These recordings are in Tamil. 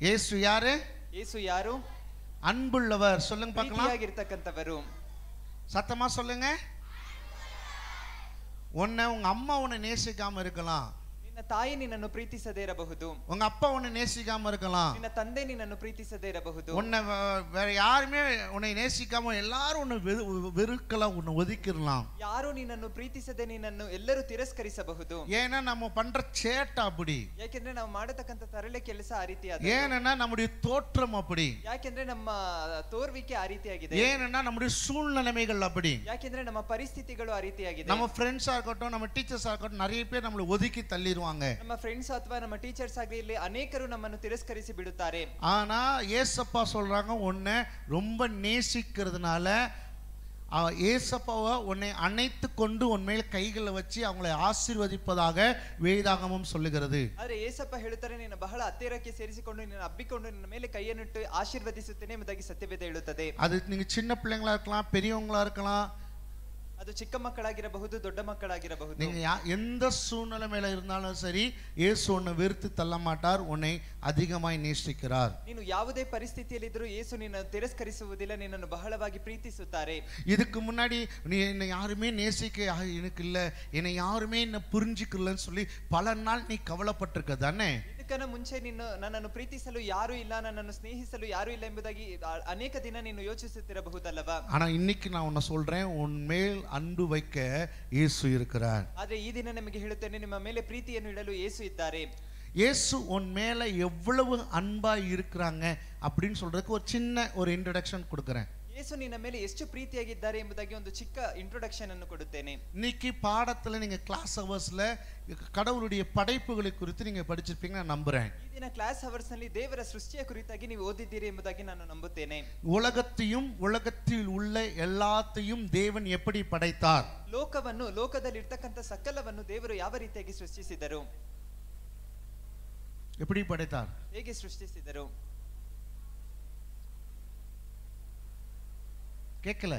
இயேசு யாரு ಯೇಸು ಯಾರು அன்புள்ளவர் சொல்லுங்க பார்க்கலாம் ಪ್ರೀತಿಯಾಗಿರ್ತಕ್ಕಂಥವರು சத்தமா சொல்லுங்க உன்னை உங்க அம்மா உன்னை நேசிக்காம இருக்கலாம் ನಿನ್ನ ತಾಯಿ ನಿನ್ನನ್ನು ಪ್ರೀತಿಸದೇ ಇರಬಹುದು உங்க அப்பா உன்னை நேசிக்காம இருக்கலாம் ನಿನ್ನ ತಂದೆ ನಿನ್ನನ್ನು ಪ್ರೀತಿಸದೇ ಇರಬಹುದು உன்னை வே- வேற யாருமே உன்னை நேசிக்காம எல்லாரும் உன்னை வெறு- வெறுக்கலாம் உன்னை ஒதுக்கிடலாம் ಯಾರು ನಿನ್ನನ್ನು ಪ್ರೀತಿಸದೆ ನಿನ್ನನ್ನು ಎಲ್ಲರೂ ತಿರಸ್ಕರಿಸಬಹುದು ஏன்னா நம்ம பண்ற சேட்டை அப்படி ಯಾಕೆಂದ್ರೆ ನಾವು ಮಾಡತಕ್ಕಂಥ ತರಲೆ ಕೆಲಸ ಆ ರೀತಿಯಾದ ஏன்னா நம்முடைய தோற்றம் அப்படி ಯಾಕೆಂದ್ರೆ ನಮ್ಮ ತೋರ್ವಿಕೆ ಆ ರೀತಿಯಾಗಿದೆ ஏன்னா நம்முடைய சூழ்நிலைமைகள் அப்படி ಯಾಕೆಂದ್ರೆ ನಮ್ಮ ಪರಿಸ್ಥಿತಿಗಳು ಆ ರೀತಿಯಾಗಿದೆ நம்ம ஃப்ரெண்ட்ஸா இருக்கட்டும் நம்ம டீச்சர்ஸா இருக்கட்டும் நிறைய பேர் நம்மளை ஒதுக்கி தள்ளிடுவாங்க ನಮ್ಮ ಫ್ರೆಂಡ್ಸ್ ಅಥವಾ ನಮ್ಮ ಟೀಚರ್ಸ್ ಆಗಲಿ ಇಲ್ಲಿ ಅನೇಕರು ನಮ್ಮನ್ನು ತಿರಸ್ಕರಿಸಿ ಬಿಡುತ್ತಾರೆ ஆனா ஏசப்பா சொல்றாங்க உன்னை ரொம்ப நேசிக்கிறதுனால அவ- ஏசப்பாவை உன்னை அணைத்து கொண்டு உன் மேல் கைகளை வச்சு அவங்களை ஆசீர்வதிப்பதாக வேதாகமம் சொல்லுகிறது ಆದ್ರೆ ಏಸಪ್ಪ ಹೇಳುತ್ತಾರೆ ನಿನ್ನ ಬಹಳ ಹತ್ತಿರಕ್ಕೆ ಸೇರಿಸಿಕೊಂಡು ನಿನ್ನ ಅಬ್ಬಿಕೊಂಡು ನಿನ್ನ ಮೇಲೆ ಕೈಯನ್ನಿಟ್ಟು ಆಶೀರ್ವದಿಸುತ್ತೇನೆ ಎಂಬುದಾಗಿ ಸತ್ಯವೇದ ಹೇಳುತ್ತದೆ அது நீங்க சின்ன பிள்ளைங்களா இருக்கலாம் பெரியவங்களா இருக்கலாம் ಅದು ಚಿಕ್ಕ ಮಕ್ಕಳಾಗಿರಬಹುದು ದೊಡ್ಡ ಮಕ್ಕಳಾಗಿರಬಹುದು நீங்க யா- எந்த சூழ்நிலை மேல இருந்தாலும் சரி இயேசு உன்னை வெறுத்து தள்ள மாட்டார் உன்னை அதிகமாய் நேசிக்கிறார் ನೀನು ಯಾವುದೇ ಪರಿಸ್ಥಿತಿಯಲ್ಲಿದ್ದರೂ ಯೇಸು ನಿನ್ನನ್ನು ತಿರಸ್ಕರಿಸುವುದಿಲ್ಲ ನಿನ್ನನ್ನು ಬಹಳವಾಗಿ ಪ್ರೀತಿಸುತ್ತಾರೆ இதுக்கு முன்னாடி நீ என்னை யாருமே நேசிக்க யா- எனக்கு இல்லை என்னை யாருமே என்னை புரிஞ்சுக்கலன்னு சொல்லி பல நாள் நீ கவலைப்பட்டிருக்க தானே ಇದಕ್ಕನ ಮುಂಚೆ ನೀನು ನನ್ನನ್ನು ಪ್ರೀತಿಸಲು ಯಾರೂ ಇಲ್ಲ ನನ್ನನ್ನು ಸ್ನೇಹಿಸಲು ಯಾರೂ ಇಲ್ಲ ಎಂಬುದಾಗಿ ಆ- ಅನೇಕ ದಿನ ನೀನು ಯೋಚಿಸುತ್ತಿರಬಹುದಲ್ಲವಾ ஆனா இன்னைக்கு நான் உன்னை சொல்றேன் உன் மேல் அன்பு வைக்க இயேசு இருக்கிறார் ಆದ್ರೆ ಈ ದಿನ ನಿಮಗೆ ಹೇಳುತ್ತೇನೆ ನಿಮ್ಮ ಮೇಲೆ ಪ್ರೀತಿಯನ್ನು ಇಡಲು ಯೇಸು ಇದ್ದಾರೆ இயேசு உன் மேல எவ்வளவு அன்பா இருக்கிறாங்க அப்படின்னு சொல்றதுக்கு ஒரு சின்ன ஒரு இன்ட்ரடக்ஷன் கொடுக்குறேன் ಯೇಸು ನಿನ್ನ ಮೇಲೆ ಎಷ್ಟು ಪ್ರೀತಿಯಾಗಿದ್ದಾರೆ ಎಂಬುದಾಗಿ ಒಂದು ಚಿಕ್ಕ ಇಂಟ್ರೊಡಕ್ಷನ್ ಅನ್ನು ಕೊಡುತ್ತೇನೆ இன்னைக்கு பாடத்துல நீங்க கிளாஸ் ஹவர்ஸ்ல கடவுளுடைய படைப்புகளை குறித்து நீங்க படிச்சிருப்பீங்க நான் நம்புறேன் ಈ ದಿನ ಕ್ಲಾಸ್ ಅವರ್ಸ್ ನಲ್ಲಿ ದೇವರ ಸೃಷ್ಟಿಯ ಕುರಿತಾಗಿ ನೀವು ಓದಿದ್ದೀರಿ ಎಂಬುದಾಗಿ ನಾನು ನಂಬುತ್ತೇನೆ உலகத்தையும் உலகத்தில் உள்ள எல்லாத்தையும் தேவன் எப்படி படைத்தார் ಲೋಕವನ್ನು ಲೋಕದಲ್ಲಿ ಇರ್ತಕ್ಕಂಥ ಸಕಲವನ್ನು ದೇವರು ಯಾವ ರೀತಿಯಾಗಿ ಸೃಷ್ಟಿಸಿದರು எப்படி படைத்தார் ಹೇಗೆ ಸೃಷ್ಟಿಸಿದರು கேட்கல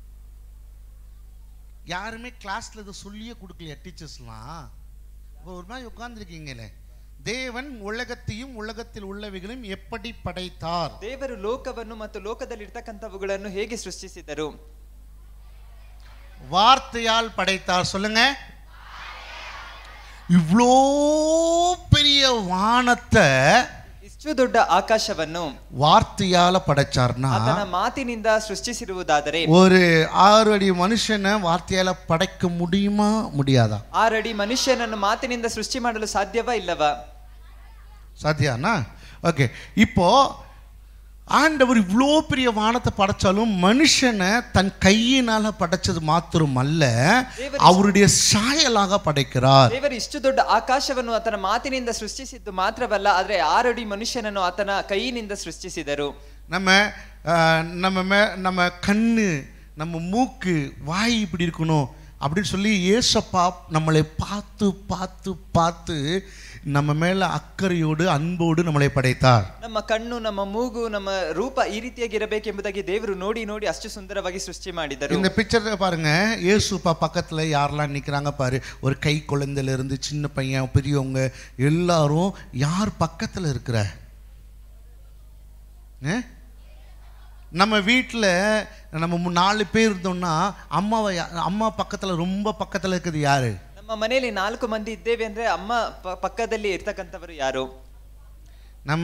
யாருமே கிளாஸ்ல இதை சொல்லியே கொடுக்கலையா டீச்சர்ஸ்லாம் இப்போ ஒரு மாதிரி உட்கார்ந்துருக்கீங்களே தேவன் உலகத்தையும் உலகத்தில் உள்ளவைகளையும் எப்படி படைத்தார் ದೇವರು ಲೋಕವನ್ನು ಮತ್ತು ಲೋಕದಲ್ಲಿ ಇರ್ತಕ್ಕಂಥವುಗಳನ್ನು ಹೇಗೆ ಸೃಷ್ಟಿಸಿದರು வார்த்தையால் படைத்தார் சொல்லுங்க இவ்வளோ பெரிய வானத்தை ಇಷ್ಟು ದೊಡ್ಡ ಆಕಾಶವನ್ನು வார்த்தையால படைச்சார்னா ಆತನ ಮಾತಿನಿಂದ ಸೃಷ್ಟಿಸಿರುವುದಾದರೆ ஒரு ஆறு அடி மனுஷனை வார்த்தையால படைக்க முடியுமா முடியாதா ಆರಡಿ ಮನುಷ್ಯನನ್ನು ಮಾತಿನಿಂದ ಸೃಷ್ಟಿ ಮಾಡಲು ಸಾಧ್ಯವಾ ಇಲ್ಲವಾ சாத்தியானா ஓகே இப்போ ஆண்டவர் இவ்வளோ பெரிய வானத்தை படைச்சாலும் மனுஷனை தன் கையினால படைச்சது மாத்திரம் அல்ல அவருடைய சாயலாக படைக்கிறார் ದೇವರು ಇಷ್ಟು ದೊಡ್ಡ ಆಕಾಶವನ್ನು ಆತನ ಮಾತಿನಿಂದ ಸೃಷ್ಟಿಸಿದ್ದು ಮಾತ್ರವಲ್ಲ ಆದ್ರೆ ಆರಡಿ ಮನುಷ್ಯನನ್ನು ಆತನ ಕೈಯಿನಿಂದ ಸೃಷ್ಟಿಸಿದರು நம்ம அஹ், நம்ம மே நம்ம கண்ணு நம்ம மூக்கு வாய் இப்படி இருக்கணும் அப்படின்னு சொல்லி ஏசப்பா நம்மளை பார்த்து பார்த்து பார்த்து நம்ம மேல அக்கறையோடு அன்போடு நம்மளை படைத்தார் ನಮ್ಮ ಕಣ್ಣು ನಮ್ಮ ಮೂಗು ನಮ್ಮ ರೂಪ ಈ ರೀತಿಯಾಗಿರಬೇಕೆಂಬುದಾಗಿ ದೇವರು ನೋಡಿ ನೋಡಿ ಅಷ್ಟು ಸುಂದರವಾಗಿ ಸೃಷ್ಟಿ ಮಾಡಿದರು இந்த பிக்சர் பாருங்க ஏசுப்பா பக்கத்துல யாரெல்லாம் நிக்கிறாங்க பாரு ஒரு கை குழந்தையில இருந்து சின்ன பையன் பெரியவங்க எல்லாரும் யார் பக்கத்துல இருக்கிற ஆ? நம்ம வீட்டில் நம்ம மு- நாலு பேர் இருந்தோம்னா அம்மாவை யா- அம்மா பக்கத்துல ரொம்ப பக்கத்துல இருக்குது யாரு ನಮ್ಮ ಮನೆಯಲ್ಲಿ ನಾಲ್ಕು ಮಂದಿ ಇದ್ದೇವೆ ಅಂದ್ರೆ ಅಮ್ಮ ಪ- ಪಕ್ಕದಲ್ಲಿ ಇರ್ತಕ್ಕಂಥವರು ಯಾರು நம்ம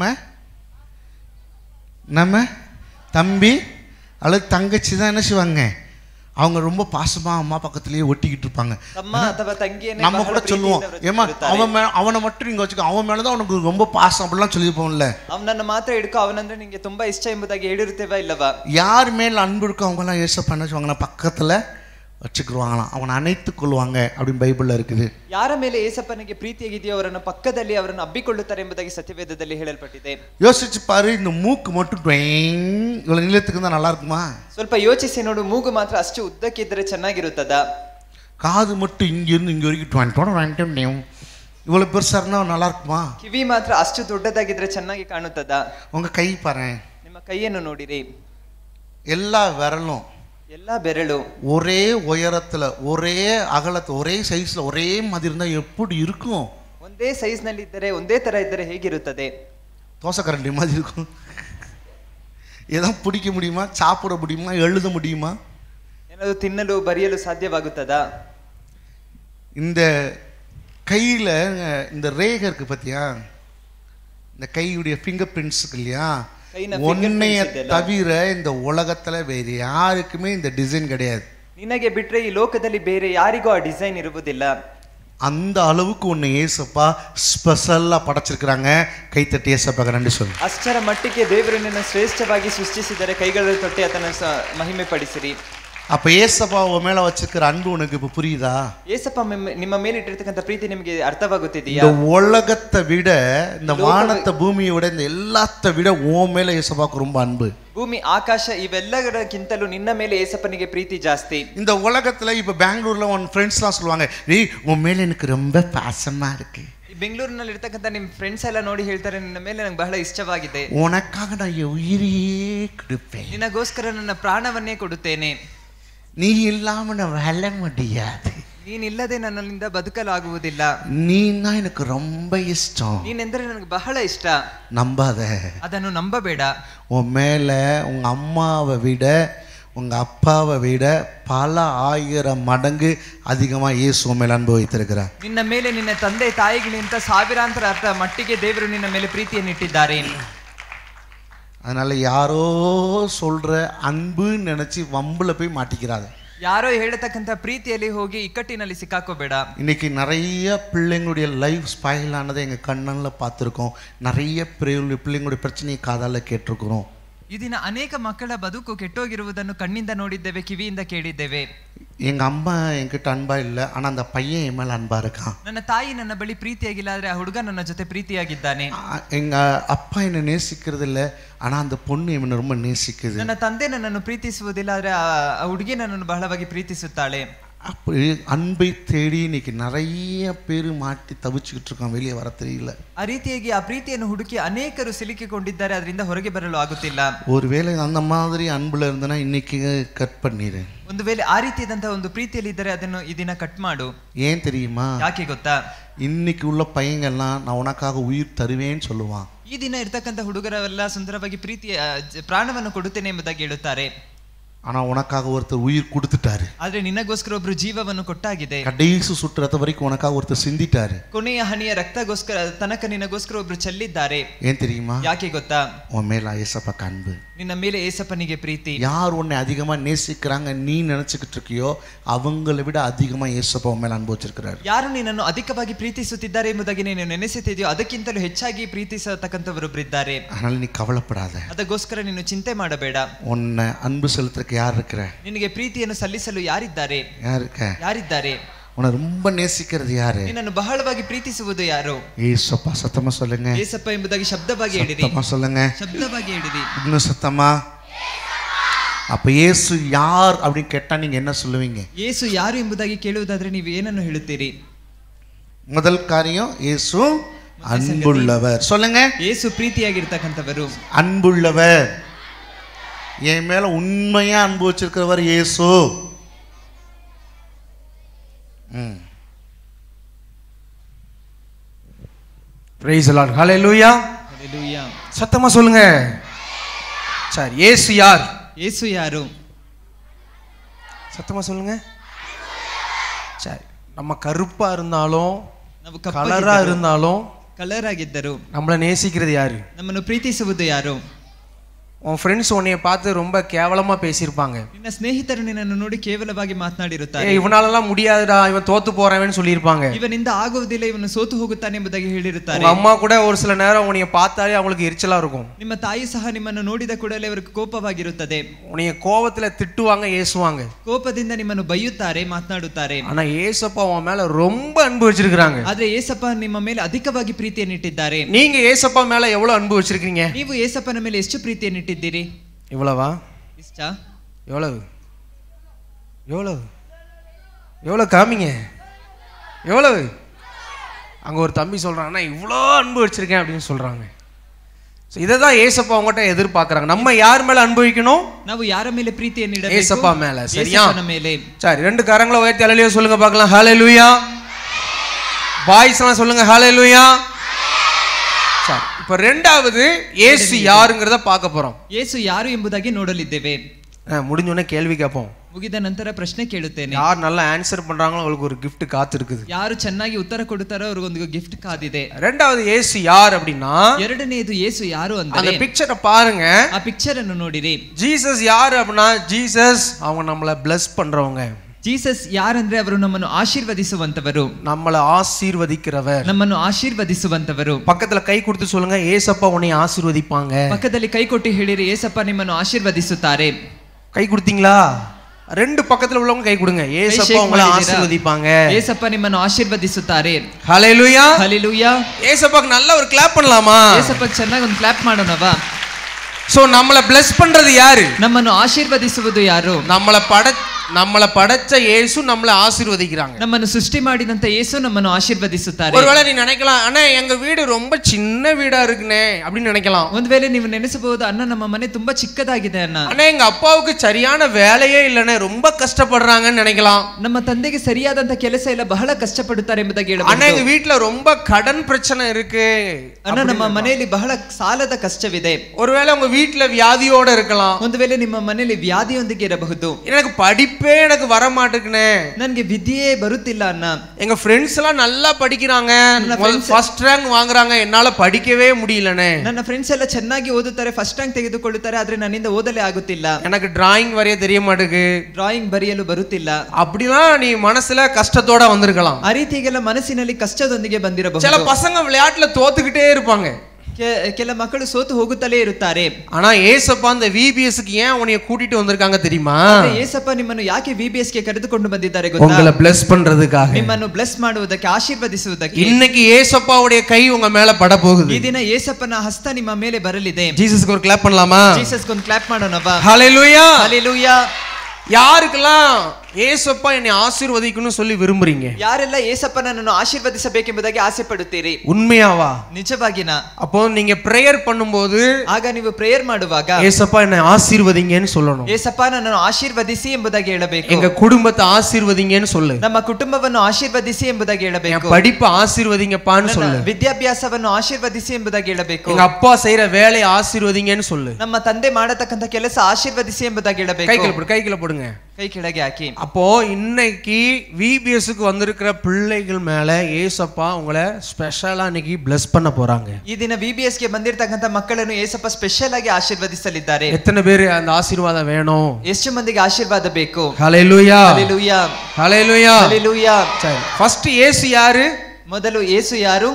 நம்ம தம்பி அல்லது தங்கச்சி தான் என்ன செய்வாங்க அவங்க ரொம்ப பாசமா அம்மா பக்கத்துலயே ஒட்டிக்கிட்டு இருப்பாங்க ತಮ್ಮ ಅಥವಾ ತಂಗಿಯನ್ನೇ நம்ம ಬಹಳ கூட சொல்லுவோம் ಪ್ರೀತಿಯಿಂದ ஏமா ಇರುತ್ತಾರೆ. அவன் மே அவனை மட்டும் நீங்க வச்சுக்கோ அவன் மேலதான் உனக்கு ரொம்ப பாசம் அப்படிலாம் சொல்லியிருப்போம்ல ಅವನನ್ನು ಮಾತ್ರ ಹಿಡ್ಕೊ ಅವನಂದ್ರೆ ನಿಂಗೆ ತುಂಬಾ ಇಷ್ಟ ಎಂಬುದಾಗಿ ಹೇಳಿರುತ್ತೇವಾ ಇಲ್ಲವಾ யார் மேல் அன்பு இருக்கோ அவங்க எல்லாம் ஏசப்பா என்ன செய்வாங்கன்னா பக்கத்துல வச்சுக்கிடுவாங்களாம் அவனை அணைத்துக் கொள்வாங்க அப்படின்னு பைபிள்ல இருக்குது ಯಾರ ಮೇಲೆ ಏಸಪ್ಪನಿಗೆ ಪ್ರೀತಿಯಾಗಿದೆಯೋ ಅವರನ್ನು ಪಕ್ಕದಲ್ಲಿ ಅವರನ್ನು ಅಬ್ಬಿಕೊಳ್ಳುತ್ತಾರೆ ಎಂಬುದಾಗಿ ಸತ್ಯವೇದದಲ್ಲಿ ಹೇಳಲ್ಪಟ್ಟಿದೆ யோசிச்சு பாரு இந்த மூக்கு மட்டும் டொய்ங் இவ்வளவு நீளத்துக்கு இருந்தா நல்லா இருக்குமா ಸ್ವಲ್ಪ ಯೋಚಿಸಿ ನೋಡು ಮೂಗು ಮಾತ್ರ ಅಷ್ಟು ಉದ್ದಕ್ಕಿದ್ರೆ ಚೆನ್ನಾಗಿರುತ್ತದಾ காது மட்டும் இங்க இருந்து இங்க வரைக்கும் வாங்கிட்டோம் வாங்கிட்டோம் இவ்வளவு பெருசா இருந்தா நல்லா இருக்குமா ಕಿವಿ ಮಾತ್ರ ಅಷ್ಟು ದೊಡ್ಡದಾಗಿದ್ರೆ ಚೆನ್ನಾಗಿ ಕಾಣುತ್ತದಾ உங்க கை பாரு ನಿಮ್ಮ ಕೈಯನ್ನು ನೋಡಿರಿ எல்லா விரலும் ಎಲ್ಲ ಬೆರಳು ஒரே உயரத்துல ஒரே அகலத்துல ஒரே சைஸ்ல ஒரே மாதிரி இருந்தா எப்படி இருக்கும் ಒಂದೇ ಸೈಜ್ ನಲ್ಲಿ ಇದ್ದರೆ ಒಂದೇ ತರ ಇದ್ದರೆ ಹೇಗಿರುತ್ತದೆ தோசை கரண்டி மாதிரி இருக்கும் எதோ பிடிக்க முடியுமா சாப்பிட முடியுமா எழுத முடியுமா ಏನಾದರೂ ತಿನ್ನಲು ಬರೆಯಲು ಸಾಧ್ಯವಾಗುತ್ತದಾ இந்த கையில் இந்த ரேகை இருக்கு பார்த்தியா இந்த கையுடைய ஃபிங்கர் பிரிண்ட்ஸ் இருக்கு இல்லையா கையின ஒன்னைய fingerprints ಇದೆಯಲ್ಲ? தவிர இந்த உலகத்துல வேறு யாருக்குமே இந்த டிசைன் கிடையாது ನಿನಗೆ ಬಿಟ್ರೆ ಈ ಲೋಕದಲ್ಲಿ ಬೇರೆ ಯಾರಿಗೂ ಆ ಡಿಸೈನ್ ಇರುವುದಿಲ್ಲ அந்த அளவுக்கு ஒன்று ஏசப்பா ஸ்பெஷலாக படைச்சிருக்கிறாங்க கைத்தட்டி ஏசப்பாக நன்றி சொல்லு ಅಷ್ಟರ ಮಟ್ಟಿಗೆ ದೇವರು ನಿನ್ನ ಶ್ರೇಷ್ಠವಾಗಿ ಸೃಷ್ಟಿಸಿದರೆ ಕೈಗಳಲ್ಲಿ ತೊಟ್ಟಿ ಆತನ ಸ- ಮಹಿಮೆ ಪಡಿಸಿರಿ அப்போ ஏசப்பா உன் மேலே வச்சிருக்கிற அன்பு உனக்கு இப்போ புரியுதா ಏಸಪ್ಪ ಮಿಮ್ಮ- ನಿಮ್ಮ ಮೇಲೆ ಇಟ್ಟಿರ್ತಕ್ಕಂಥ ಪ್ರೀತಿ ನಿಮಗೆ ಅರ್ಥವಾಗುತ್ತಿದೆಯಾ இந்த உலகத்தை விட இந்த வானத்தை பூமியை விட இந்த எல்லாத்த விட உன் மேலே ஏசப்பாவுக்கு ரொம்ப அன்பு ಭೂಮಿ ಆಕಾಶ ಇವೆಲ್ಲದಕ್ಕಿಂತಲೂ ನಿನ್ನ ಮೇಲೆ ಏಸಪ್ಪನಿಗೆ ಪ್ರೀತಿ ಜಾಸ್ತಿ இந்த உலகத்துல இப்போ பெங்களூர்ல உன் ஃப்ரெண்ட்ஸ்லாம் சொல்லுவாங்க ஏய் உன் மேலே எனக்கு ரொம்ப பாசமா இருக்கு ಈ ಬೆಂಗಳೂರಿನಲ್ಲಿ ಇರ್ತಕ್ಕಂಥ ನಿಮ್ ಫ್ರೆಂಡ್ಸ್ ಎಲ್ಲ ನೋಡಿ ಹೇಳ್ತಾರೆ ನಿನ್ನ ಮೇಲೆ ನಂಗೆ ಬಹಳ ಇಷ್ಟವಾಗಿದೆ உனக்காக நான் என் உயிரையே கொடுப்பேன் ನಿನಗೋಸ್ಕರ ನನ್ನ ಪ್ರಾಣವನ್ನೇ ಕೊಡುತ್ತೇನೆ நீ இல்லாம நான் வாழ முடியாது ನೀನಿಲ್ಲದೆ ನನ್ನಿಂದ ಬದುಕಲಾಗುವುದಿಲ್ಲ நீன்னா எனக்கு ரொம்ப இஷ்டம் ನೀನೆಂದರೆ ನನಗೆ ಬಹಳ ಇಷ್ಟ நம்பாத ಅದನ್ನು ನಂಬಬೇಡ உன் மேலே உங்கள் அம்மாவை விட உங்கள் அப்பாவை விட பல ஆயிரம் மடங்கு அதிகமாக இயேசு உன் மேலே அன்பு வைத்திருக்கிறார் ನಿನ್ನ ಮೇಲೆ ನಿನ್ನ ತಂದೆ ತಾಯಿಗಳಿಂದ ಸಾವಿರಾಂತರ ಅರ್ಥ ಮಟ್ಟಿಗೆ ದೇವರು ನಿನ್ನ ಮೇಲೆ ಪ್ರೀತಿಯನ್ನು ಇಟ್ಟಿದ್ದಾರೆ அதனால் யாரோ சொல்கிற அன்புன்னு நினச்சி வம்பில் போய் மாட்டிக்கிறாங்க ಯಾರೋ ಹೇಳತಕ್ಕಂಥ ಪ್ರೀತಿಯಲ್ಲಿ ಹೋಗಿ ಇಕ್ಕಟ್ಟಿನಲ್ಲಿ ಸಿಕ್ಕಾಕೋಬೇಡ இன்னைக்கு நிறைய பிள்ளைங்களுடைய லைஃப் ஸ்பாயில் ஆனதை எங்கள் கண்ணனில் பார்த்துருக்கோம் நிறைய பிள்ளை- பிள்ளைங்களுடைய பிரச்சனையை காதால் கேட்டிருக்கிறோம் ಈ ದಿನ ಅನೇಕ ಮಕ್ಕಳ ಬದುಕು ಕೆಟ್ಟೋಗಿರುವುದನ್ನು ಕಣ್ಣಿಂದ ನೋಡಿದ್ದೇವೆ ಕಿವಿಯಿಂದ ಕೇಳಿದ್ದೇವೆ எங்கள் அம்மா என்கிட்ட அன்பா இல்லை ஆனால் அந்த பையன் என் மேலே அன்பாக இருக்கான் ನನ್ನ ತಾಯಿ ನನ್ನ ಬಳಿ ಪ್ರೀತಿಯಾಗಿಲ್ಲ ಆದ್ರೆ ಆ ಹುಡುಗ ನನ್ನ ಜೊತೆ ಪ್ರೀತಿಯಾಗಿದ್ದಾನೆ அ- எங்க அப்பா என்னை நேசிக்கிறது இல்லை ஆனா அந்த பொண்ணு என்னை ரொம்ப நேசிக்குது ನನ್ನ ತಂದೆ ನನ್ನನ್ನು ಪ್ರೀತಿಸುವುದಿಲ್ಲ ಆದ್ರೆ ಆ ಆ ಹುಡುಗಿ ನನ್ನನ್ನು ಬಹಳವಾಗಿ ಪ್ರೀತಿಸುತ್ತಾಳೆ அப்படி அன்பை தேடி இன்னைக்கு நிறைய பேர் மாட்டி தவிச்சுக்கிட்டு இருக்கான் வெளியே வர தெரியல ಆ ರೀತಿಯಾಗಿ ಆ ಪ್ರೀತಿಯನ್ನು ಹುಡುಕಿ ಅನೇಕರು ಸಿಲುಕಿಕೊಂಡಿದ್ದಾರೆ ಅದರಿಂದ ಹೊರಗೆ ಬರಲು ಆಗುತ್ತಿಲ್ಲ ஒருவேளை அந்த மாதிரி அன்புல இருந்தனா இன்னைக்கு கட் பண்ணிடு ಒಂದು ವೇಳೆ ಆ ರೀತಿಯಾದಂತಹ ಒಂದು ಪ್ರೀತಿಯಲ್ಲಿ ಇದ್ದರೆ ಅದನ್ನು ಈ ದಿನ ಕಟ್ ಮಾಡು ஏன் தெரியுமா ಯಾಕೆ ಗೊತ್ತಾ இன்னைக்கு உள்ள பையங்கள்லாம் நான் உனக்காக உயிர் தருவேன்னு சொல்லுவான் ಈ ದಿನ ಇರ್ತಕ್ಕಂಥ ಹುಡುಗರೆಲ್ಲ ಸುಂದರವಾಗಿ ಪ್ರೀತಿಯ ಜ- ಪ್ರಾಣವನ್ನು ಕೊಡುತ್ತೇನೆ ಎಂಬುದಾಗಿ ಹೇಳುತ್ತಾರೆ ஆனா உனக்காக ஒருத்தர் உயிர் கொடுத்துட்டாரு ಆದ್ರೆ ನಿನಗೋಸ್ಕರ ಒಬ್ರು ಜೀವವನ್ನು ಕೊಟ್ಟಾಗಿದೆ கடைசி சுற்றுறத வரைக்கும் உனக்காக ஒருத்தர் சிந்திட்டாரு ಕೊನೆಯ ಹನಿಯ ರಕ್ತಗೋಸ್ಕರ ತನಕ ನಿನಗೋಸ್ಕರ ಒಬ್ರು ಚೆಲ್ಲಿದ್ದಾರೆ ஏன் தெரியுமா ಯಾಕೆ ಗೊತ್ತಾ உன் மேல ஏசப்பாக்கு அன்பு ನಿನ್ನ ಮೇಲೆ ಏಸಪ್ಪನಿಗೆ ಪ್ರೀತಿ யார் உன்னை அதிகமா நேசிக்கிறாங்க நீ நினைச்சுக்கிட்டு இருக்கியோ அவங்களை விட அதிகமா ஏசப்பா உன் மேல அன்பு வச்சிருக்கிறாரு ಯಾರು ನಿನ್ನನ್ನು ಅಧಿಕವಾಗಿ ಪ್ರೀತಿಸುತ್ತಿದ್ದಾರೆ ಎಂಬುದಾಗಿ ನೀನು ನೆನೆಸುತ್ತಿದೆಯೋ ಅದಕ್ಕಿಂತಲೂ ಹೆಚ್ಚಾಗಿ ಪ್ರೀತಿಸತಕ್ಕಂಥವರಿದ್ದಾರೆ அதனால நீ கவலைப்படாத ಅದಕ್ಕೋಸ್ಕರ ನೀನು ಚಿಂತೆ ಮಾಡಬೇಡ உன்னை அன்பு செலுத்துறதுக்கு யார் இருக்கிற ನಿನಗೆ ಪ್ರೀತಿಯನ್ನು ಸಲ್ಲಿಸಲು ಯಾರಿದ್ದಾರೆ யார் இருக்க ಯಾರಿದ್ದಾರೆ உன்னை ரொம்ப நேசிக்கிறது யாரு ನಿನ್ನನ್ನು ಬಹಳವಾಗಿ ಪ್ರೀತಿಸುವುದು ಯಾರು ஏசப்பா சத்தமா சொல்லுங்க ಏಸಪ್ಪ ಎಂಬುದಾಗಿ ಶಬ್ದವಾಗಿ ಹೇಳಿರಿ சத்தமா சொல்லுங்க ಶಬ್ದವಾಗಿ ಹೇಳಿರಿ இன்னும் சத்தமா அப்ப இயேசு யார் அப்படின்னு கேட்டா நீங்க என்ன சொல்லுவீங்க ಯೇಸು ಯಾರು ಎಂಬುದಾಗಿ ಕೇಳುವುದಾದ್ರೆ ನೀವು ಏನನ್ನು ಹೇಳುತ್ತೀರಿ முதல் காரியம் இயேசு அன்புள்ளவர் சொல்லுங்க ಯೇಸು ಪ್ರೀತಿಯಾಗಿರ್ತಕ್ಕಂಥವರು அன்புள்ளவர் என் மேல உண்மையா அன்பு வச்சிருக்கிறவர் இயேசு ம் பிரைஸ் லார்ட் ஹalleluya Hallelujah. சத்தமா சொல்லுங்க சார் இயேசு யார் ಯೇಸು ಯಾರು சத்தமா சொல்லுங்க சரி நம்ம கருப்பா இருந்தாலும் ನಾವು கலரா இருந்தாலும் ಕಲರ್ ಆಗಿದ್ದರು நம்மளை நேசிக்கிறது யாரு ನಮ್ಮನ್ನು ಪ್ರೀತಿಸುವುದು ಯಾರು உன் ஃப்ரெண்ட்ஸ் உன்னைய பார்த்து ரொம்ப கேவலமா பேசியிருப்பாங்க ನಿನ್ನ ಸ್ನೇಹಿತರು ನಿನ್ನನ್ನು ನೋಡಿ ಕೇವಲವಾಗಿ ஏ ಮಾತನಾಡಿರುತ್ತಾರೆ இவனாலலாம் முடியாதுடா இவன் தோத்து போறவன்னு சொல்லியிருப்பாங்க ಇವನಿಂದ ಆಗುವುದಿಲ್ಲ ಇವನು ಸೋತು ಹೋಗುತ್ತಾನೆ ಎಂಬುದಾಗಿ ಹೇಳಿರುತ್ತಾರೆ உங்க அம்மா கூட ஒரு சில நேரம் உன்னைய பார்த்தாலே அவங்களுக்கு எரிச்சலா இருக்கும் ನಿಮ್ಮ ತಾಯಿ ಸಹ ನಿಮ್ಮನ್ನು ನೋಡಿದ ಕೂಡಲೇ ಅವರಿಗೆ ಕೋಪವಾಗಿರುತ್ತದೆ உன்னைய கோவத்துல திட்டுவாங்க ஏசுவாங்க ಕೋಪದಿಂದ ನಿಮ್ಮನ್ನು ಬೈಯುತ್ತಾರೆ ಮಾತನಾಡುತ್ತಾರೆ ஆனா ஏசப்பா உன் மேல ரொம்ப அன்பு வச்சிருக்கிறாங்க ಆದ್ರೆ ಏಸಪ್ಪ ನಿಮ್ಮ ಮೇಲೆ ಅಧಿಕವಾಗಿ ಪ್ರೀತಿಯನ್ನು ಇಟ್ಟಿದ್ದಾರೆ நீங்க ஏசப்பா மேல எவ்வளவு அன்பு வச்சிருக்கீங்க ನೀವು ಏಸಪ್ಪನ ಮೇಲೆ ಎಷ್ಟು ಪ್ರೀತಿಯನ್ನು ಇಟ್ಟಿದ್ದೀರಿ இவ்வளவா ಇಷ್ಟ எவ்வளவு எவ்வளவு எவ்வளவு காமிங்க எவ்வளவு அங்க ஒரு தம்பி சொல்றான் "அண்ணா, இவ்வளோ அன்பு வச்சிருக்கேன் அப்படின்னு சொல்றாங்க ஸோ இதை தான் ஏசப்பா உங்ககிட்ட எதிர்பார்க்கறாங்க நம்ம யார் மேல அன்பு வைக்கணும் ನಾವು ಯಾರ ಮೇಲೆ ಪ್ರೀತಿಯನ್ನು ಇಡಬೇಕು ஏசப்பா மேல சரியா ಏಸಪ್ಪನ ಮೇಲೆ சரி ரெண்டு கரங்களை உயர்த்தி அலையிலையோ சொல்லுங்க பார்க்கலாம் ஹாலே லூயா பாய்ஸ்லாம் சொல்லுங்க ஹாலே லூயா சரி இப்ப ரெண்டாவது ஏசு யாருங்கிறத பார்க்க போறோம் ಯೇಸು ಯಾರು ಎಂಬುದಾಗಿ ನೋಡಲಿದ್ದೇವೆ அஹ், முடிஞ்ச உடனே கேள்வி கேட்போம் ಮುಗಿದ ನಂತರ ಪ್ರಶ್ನೆ ಕೇಳುತ್ತೇನೆ யார் நல்லா ஆன்சர் பண்றாங்களோ அவங்களுக்கு ஒரு gift காத்திருக்குது ಯಾರು ಚೆನ್ನಾಗಿ ಉತ್ತರ ಕೊಡುತ್ತಾರೋ ಅವ್ರಿಗೊಂದು ಗಿಫ್ಟ್ ಕಾದಿದೆ ரெண்டாவது ஏசு யார் அப்படின்னா ಎರಡನೆಯದು ಯೇಸು ಯಾರು அந்த ಅಂದರೆ பிக்சரை பாருங்க ಆ ಪಿಕ್ಚರ್ ಅನ್ನು ನೋಡಿರಿ ஜீசஸ் யாரு அப்படின்னா ஜீசஸ் அவங்க நம்மளை bless பண்றவங்க ಜೀಸಸ್ ಯಾರಂದ್ರೆ ಅವರು ನಮ್ಮನ್ನು ಆಶೀರ್ವದಿಸುವಂತವರು நம்மளை ஆசீர்வதிக்கிறவர் ನಮ್ಮನ್ನು ಆಶೀರ್ವದಿಸುವಂತವರು பக்கத்துல கை கொடுத்து சொல்லுங்க ஏசப்பா உன்னை ஆசீர்வதிப்பாங்க ಪಕ್ಕದಲ್ಲಿ ಕೈ ಕೊಟ್ಟು ಹೇಳಿರಿ ಏಸಪ್ಪ ನಿಮ್ಮನ್ನು ಆಶೀರ್ವದಿಸುತ್ತಾರೆ கை கொடுத்தீங்களா ரெண்டு பக்கத்துல உள்ளவங்க கை கொடுங்க ஏசப்பா shake உங்களை ಮಾಡಿದ್ದೀರಾ? ஆசீர்வதிப்பாங்க ಏಸಪ್ಪ ನಿಮ್ಮನ್ನು ಆಶೀರ್ವದಿಸುತ್ತಾರೆ ஹalleluya ಹಲಿಲೂಯ ஏசப்பாக்கு நல்ல ஒரு கிளாப் பண்ணலாமா ಏಸಪ್ಪಗೆ ಚೆನ್ನಾಗಿ ಒಂದು ಕ್ಲಾಪ್ ಮಾಡೋಣವಾ சோ நம்மள bless பண்றது யாரு ನಮ್ಮನ್ನು ಆಶೀರ್ವದಿಸುವುದು ಯಾರು நம்மள பட நம்மள படைச்ச இயேசு நம்மள ஆசீர்வதிக்கிறாங்க ನಮ್ಮನ್ನು ಸೃಷ್ಟಿ ಮಾಡಿದಂತ ಯೇಸು ನಮ್ಮನ್ನು ಆಶೀರ್ವದಿಸುತ್ತಾರೆ ஒருவேளை நீ நினைக்கலாம் அண்ணா எங்க வீடு ரொம்ப சின்ன வீடா இருக்குனே அப்படின்னு நினைக்கலாம் ಒಂದ್ ವೇಳೆ ನೀವು ನೆನೆಸಬಹುದು ಅಣ್ಣ ನಮ್ಮ ಮನೆ ತುಂಬಾ ಚಿಕ್ಕದಾಗಿದೆ ಅಣ್ಣ அண்ணா எங்க அப்பாவுக்கு சரியான வேலையே இல்லைண்ணே ரொம்ப கஷ்டப்படுறாங்கன்னு நினைக்கலாம் ನಮ್ಮ ತಂದೆಗೆ ಸರಿಯಾದಂತ ಕೆಲಸ ಇಲ್ಲ ಬಹಳ ಕಷ್ಟಪಡುತ್ತಾರೆ ಎಂಬುದಾಗಿ அண்ணா ಹೇಳಬಹುದು எங்க வீட்டுல ரொம்ப கடன் பிரச்சனை இருக்கு ಅಣ್ಣ ನಮ್ಮ ಮನೆಯಲ್ಲಿ ಬಹಳ ಸಾಲದ ಕಷ್ಟವಿದೆ ஒருவேளை உங்க வீட்டுல வியாதியோட இருக்கலாம் ಒಂದು ವೇಳೆ ನಿಮ್ಮ ಮನೆಯಲ್ಲಿ ವ್ಯಾಧಿಯೊಂದಿಗೆ ಇರಬಹುದು எனக்கு படிப்பே எனக்கு வர மாட்டேங்குனே ನನ್ಗೆ ವಿದ್ಯೆಯೇ ಬರುತ್ತಿಲ್ಲ ಅಣ್ಣ எங்க ஃப்ரெண்ட்ஸ் எல்லாம் நல்லா படிக்கிறாங்க ನನ್ನ friends- ஃபர்ஸ்ட் ரேங்க் வாங்குறாங்க என்னால படிக்கவே முடியலண்ணே ನನ್ನ ಫ್ರೆಂಡ್ಸ್ ಎಲ್ಲ ಚೆನ್ನಾಗಿ ಓದುತ್ತಾರೆ ಫಸ್ಟ್ ರ್ಯಾಂಕ್ ತೆಗೆದುಕೊಳ್ಳುತ್ತಾರೆ ಆದ್ರೆ ನನ್ನಿಂದ ಓದಲೇ ಆಗುತ್ತಿಲ್ಲ எனக்கு டிராயிங் வரைய தெரிய மாட்டேங்குது ಡ್ರಾಯಿಂಗ್ ಬರೆಯಲು ಬರುತ್ತಿಲ್ಲ அப்படிலாம் நீ மனசுல கஷ்டத்தோட வந்திருக்கலாம் ಆ ರೀತಿಗೆಲ್ಲ ಮನಸ್ಸಿನಲ್ಲಿ ಕಷ್ಟದೊಂದಿಗೆ சில ಬಂದಿರಬಹುದು பசங்க விளையாட்டுல தோத்துக்கிட்டே இருப்பாங்க ಕೆ- ಕೆಲ ಮಕ್ಕಳು ಸೋತು ಹೋಗುತ್ತಲೇ ಇರುತ್ತಾರೆ ஆனா ஏசப்பா அந்த விபிஎஸ்க்கு ஏன் உன்னைய கூட்டிட்டு வந்திருக்காங்க தெரியுமா ಆದ್ರೆ ಏಸಪ್ಪ ನಿಮ್ಮನ್ನು ಯಾಕೆ ವಿಬಿಎಸ್ ಗೆ ಕರೆದುಕೊಂಡು ಬಂದಿದ್ದಾರೆ ಗೊತ್ತಾ உங்களை bless பண்றதுக்காக ನಿಮ್ಮನ್ನು ಬ್ಲೆಸ್ ಮಾಡುವುದಕ್ಕೆ ಆಶೀರ್ವದಿಸುವುದಕ್ಕೆ இன்னைக்கு ஏசப்பாவுடைய கை உங்க மேல பட போகுது ಈ ದಿನ ಏಸಪ್ಪನ ಹಸ್ತ ನಿಮ್ಮ ಮೇಲೆ ಬರಲಿದೆ ஜீசஸ்க்கு ஒரு கிளாப் பண்ணலாமா ಜೀಸಸ್ ಒಂದು ಕ್ಲಾಪ್ ಮಾಡೋಣವಾ ஹalleluya ಹalleluya யாருக்கெல்லாம் ஏசப்பா என்னை ஆசீர்வதிக்கணும்னு சொல்லி விரும்புறீங்க ಯಾರೆಲ್ಲ ಏಸಪ್ಪನನ್ನು ಆಶೀರ್ವದಿಸಬೇಕೆಂಬುದಾಗಿ ಆಸೆ ಪಡುತ್ತೀರಿ உண்மையாவா ನಿಜವಾಗಿನ அப்போ நீங்க பிரேயர் பண்ணும்போது ಆಗ ನೀವು ಪ್ರೇಯರ್ ಮಾಡುವಾಗ ஏசப்பா என்னை ஆசீர்வதிங்கன்னு சொல்லணும் ಏಸಪ್ಪ ನನ್ನನ್ನು ಆಶೀರ್ವದಿಸಿ ಎಂಬುದಾಗಿ ಹೇಳಬೇಕು எங்க குடும்பத்தை ஆசீர்வதிங்கன்னு சொல்லு ನಮ್ಮ ಕುಟುಂಬವನ್ನು ಆಶೀರ್ವದಿಸಿ ಎಂಬುದಾಗಿ என் ಹೇಳಬೇಕು படிப்பை ஆசீர்வதிங்கப்பான்னு ನನ್ನ சொல்லு ವಿದ್ಯಾಭ್ಯಾಸವನ್ನು ಆಶೀರ್ವದಿಸಿ ಎಂಬುದಾಗಿ ಹೇಳಬೇಕು எங்க அப்பா செய்யற வேலையை ஆசீர்வதிங்கன்னு சொல்லு ನಮ್ಮ ತಂದೆ ಮಾಡತಕ್ಕಂತ ಕೆಲಸ ಆಶೀರ್ವದಿಸಿ ಎಂಬುದಾಗಿ கை ಹೇಳಬೇಕು கீழ போடு கை கீழ போடுங்க ಕೈ ಕೆಳಗೆ ಹಾಕಿ அப்போ இன்னைக்கு விபிஎஸ்க்கு வந்திருக்கிற பிள்ளைகள் மேல ஏசப்பா உங்களை ஸ்பெஷலா இன்னைக்கு bless பண்ண போறாங்க ಈ ದಿನ ವಿಬಿಎಸ್ ಗೆ ಬಂದಿರತಕ್ಕಂತ ಮಕ್ಕಳನ್ನು ಏಸಪ್ಪ ಸ್ಪೆಷಲ್ ಆಗಿ ಆಶೀರ್ವದಿಸಲಿದ್ದಾರೆ எத்தனை பேர் அந்த ஆசீர்வாதம் வேணும் ಎಷ್ಟು ಮಂದಿಗೆ ಆಶೀರ್ವಾದ ಬೇಕು ஹalleluya ಹalleluya ஹalleluya ಹalleluya சரி ஃபர்ஸ்ட் இயேசு யாரு ಮೊದಲು ಏಸು ಯಾರು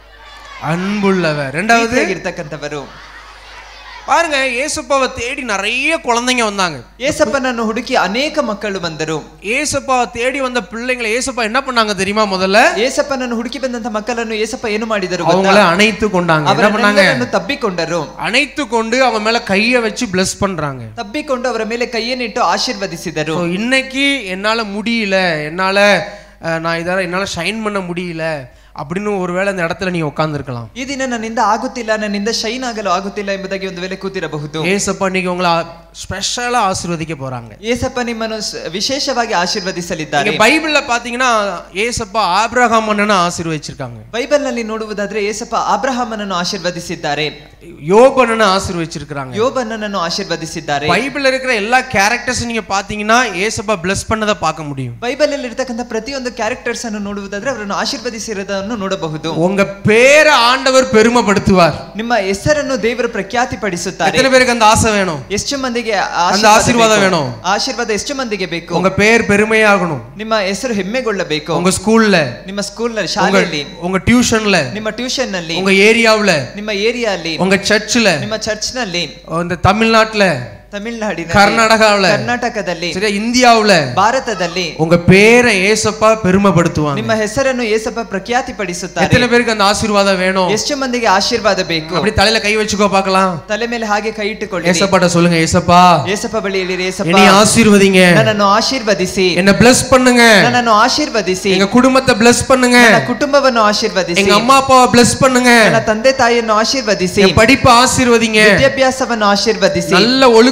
அன்புள்ளவர் ரெண்டாவது ಇರ್ತಕ್ಕಂಥವರು பாருங்க ஏசப்பாவை தேடி நிறைய குழந்தைங்க வந்தாங்க ಏಸಪ್ಪನನ್ನು ಹುಡುಕಿ ಅನೇಕ ಮಕ್ಕಳು ಬಂದರು ஏசப்பாவை தேடி வந்த பிள்ளைங்களை ஏசப்பா என்ன பண்ணாங்க தெரியுமா முதல்ல ಏಸಪ್ಪನನ್ನು ಹುಡುಕಿ ಬಂದಂತ ಮಕ್ಕಳನ್ನು ಏಸಪ್ಪ ಏನು ಮಾಡಿದರು ಗೊತ್ತಾ? அவங்கள அணைத்து கொண்டாங்க என்ன பண்ணாங்க ಅವರನ್ನೆಲ್ಲರನ್ನು ತಬ್ಬಿಕೊಂಡರು அணைத்து கொண்டு அவங்க மேல கைய வச்சு bless பண்றாங்க ತಬ್ಬಿಕೊಂಡು ಅವರ ಮೇಲೆ ಕೈಯನ್ನಿಟ್ಟು ಆಶೀರ್ವದಿಸಿದರು So, இன்னைக்கு என்னால முடியல என்னால அஹ், நான் இதால என்னால ஷைன் பண்ண முடியல அப்படின்னு ஒருவேளை அந்த இடத்துல நீ உட்கார்ந்துருக்கலாம் ಈ ದಿನ ನನ್ನಿಂದ ಆಗುತ್ತಿಲ್ಲ ನನ್ನಿಂದ ಶೈನ್ ಆಗಲು ಆಗುತ್ತಿಲ್ಲ ಎಂಬುದಾಗಿ ಒಂದು ವೇಳೆ ಕೂತಿರಬಹುದು ஏசப்பா இன்னைக்கு உங்களை ஸ்பெஷலா ஆசீர்வதிக்க போறாங்க ಏಸಪ್ಪ ನಿಮ್ಮನ್ನು ಸ- ವಿಶೇಷವಾಗಿ ಆಶೀರ್ವದಿಸಲಿದ್ದಾರೆ நீங்க பைபிள்ல பாத்தீங்கன்னா ஏசப்பா ஆபிரகாம் அண்ணனை ஆசீர்வதிச்சிருக்காங்க ಬೈಬಲ್ ನಲ್ಲಿ ನೋಡುವುದಾದ್ರೆ ಏಸಪ್ಪ ಅಬ್ರಹಾಮನನ್ನು ಆಶೀರ್ವದಿಸಿದ್ದಾರೆ யோபனனை ஆசீர்வதிச்சிருக்காங்க ಯೋಬನನ್ನು ಆಶೀರ್ವದಿಸಿದ್ದಾರೆ பைபிள்ல இருக்கிற எல்லா கேரக்டர்ஸ் நீங்க பாத்தீங்கன்னா ஏசப்பா bless பண்ணதை பார்க்க முடியும் ಬೈಬಲ್ ಅಲ್ಲಿ ಇರತಕ್ಕಂಥ ಪ್ರತಿಯೊಂದು ಕ್ಯಾರೆಕ್ಟರ್ಸ್ ಅನ್ನು ನೋಡುವುದಾದ್ರೆ ಅವರನ್ನು ಆಶೀರ್ವದಿಸಿರೋದನ್ನು ನೋಡಬಹುದು உங்க பேரை ஆண்டவர் பெருமைப்படுத்துவார் ನಿಮ್ಮ ಹೆಸರನ್ನು ದೇವರು ಪ್ರಖ್ಯಾತಿ ಪಡಿಸುತ್ತಾರೆ எத்தனை பேருக்கு அந்த ஆசை வேணும் ಎಷ್ಟು ಮಂದಿಗೆ அந்த ಆಶೀರ್ವಾದ ಬೇಕು? வேணும். ಆಶೀರ್ವಾದ ಎಷ್ಟು ಮಂದಿಗೆ ಬೇಕು உங்க பேர் பெருமையாகணும் ನಿಮ್ಮ ಹೆಸರು ಹೆಮ್ಮೆಗೊಳ್ಳಬೇಕು உங்க ஸ்கூல்ல ನಿಮ್ಮ ಸ್ಕೂಲ್ ನಲ್ಲಿ உங்க ಶಾಲೆಯಲ್ಲಿ உங்க டியூஷன்ல ನಿಮ್ಮ ಟ್ಯೂಷನ್ ನಲ್ಲಿ உங்க ஏரியாவுல ನಿಮ್ಮ ಏರಿಯಾ ಅಲ್ಲಿ உங்க சர்ச்சில் ನಿಮ್ಮ ಚರ್ಚ್ ನಲ್ಲಿ இந்த தமிழ்நாட்டுல ತಮಿಳುನಾಡಿನ கர்நாடகாவுல ಕರ್ನಾಟಕದಲ್ಲಿ சரியா இந்தியாவுல ಭಾರತದಲ್ಲಿ உங்க பேரை ஏசப்பா பெருமைப்படுத்துவாங்க ನಿಮ್ಮ ಹೆಸರನ್ನು ಏಸಪ್ಪ ಪ್ರಖ್ಯಾತಿ ಪಡಿಸುತ್ತಾರೆ எத்தனை பேருக்கு அந்த ஆசீர்வாதம் வேணும் ಎಷ್ಟು ಮಂದಿಗೆ ಆಶೀರ್ವಾದ ಬೇಕು அப்படி தலையில கை வச்சுக்கோ பார்க்கலாம் ತಲೆ ಮೇಲೆ ಹಾಗೆ ಕೈ ಇಟ್ಟುಕೊಳ್ಳಿ ஏசப்பாட்ட சொல்லுங்க ஏசப்பா ಏಸಪ್ಪ ಬಳಿ ಹೇಳಿರಿ ಏಸಪ್ಪ என்னைய ஆசீர்வதிங்க ನನ್ನನ್ನು ಆಶೀರ್ವದಿಸಿ என்ன bless பண்ணுங்க ನನ್ನನ್ನು ಆಶೀರ್ವದಿಸಿ எங்க குடும்பத்தை bless பண்ணுங்க ನನ್ನ ಕುಟುಂಬವನ್ನು ಆಶೀರ್ವದಿಸಿ எங்க அம்மா அப்பாவை bless பண்ணுங்க ನನ್ನ ತಂದೆ ತಾಯಿಯನ್ನು ಆಶೀರ್ವದಿಸಿ என் படிப்பை ஆசீர்வதிங்க ವಿದ್ಯಾಭ್ಯಾಸವನ್ನು ಆಶೀರ್ವದಿಸಿ நல்ல ஒழுக்க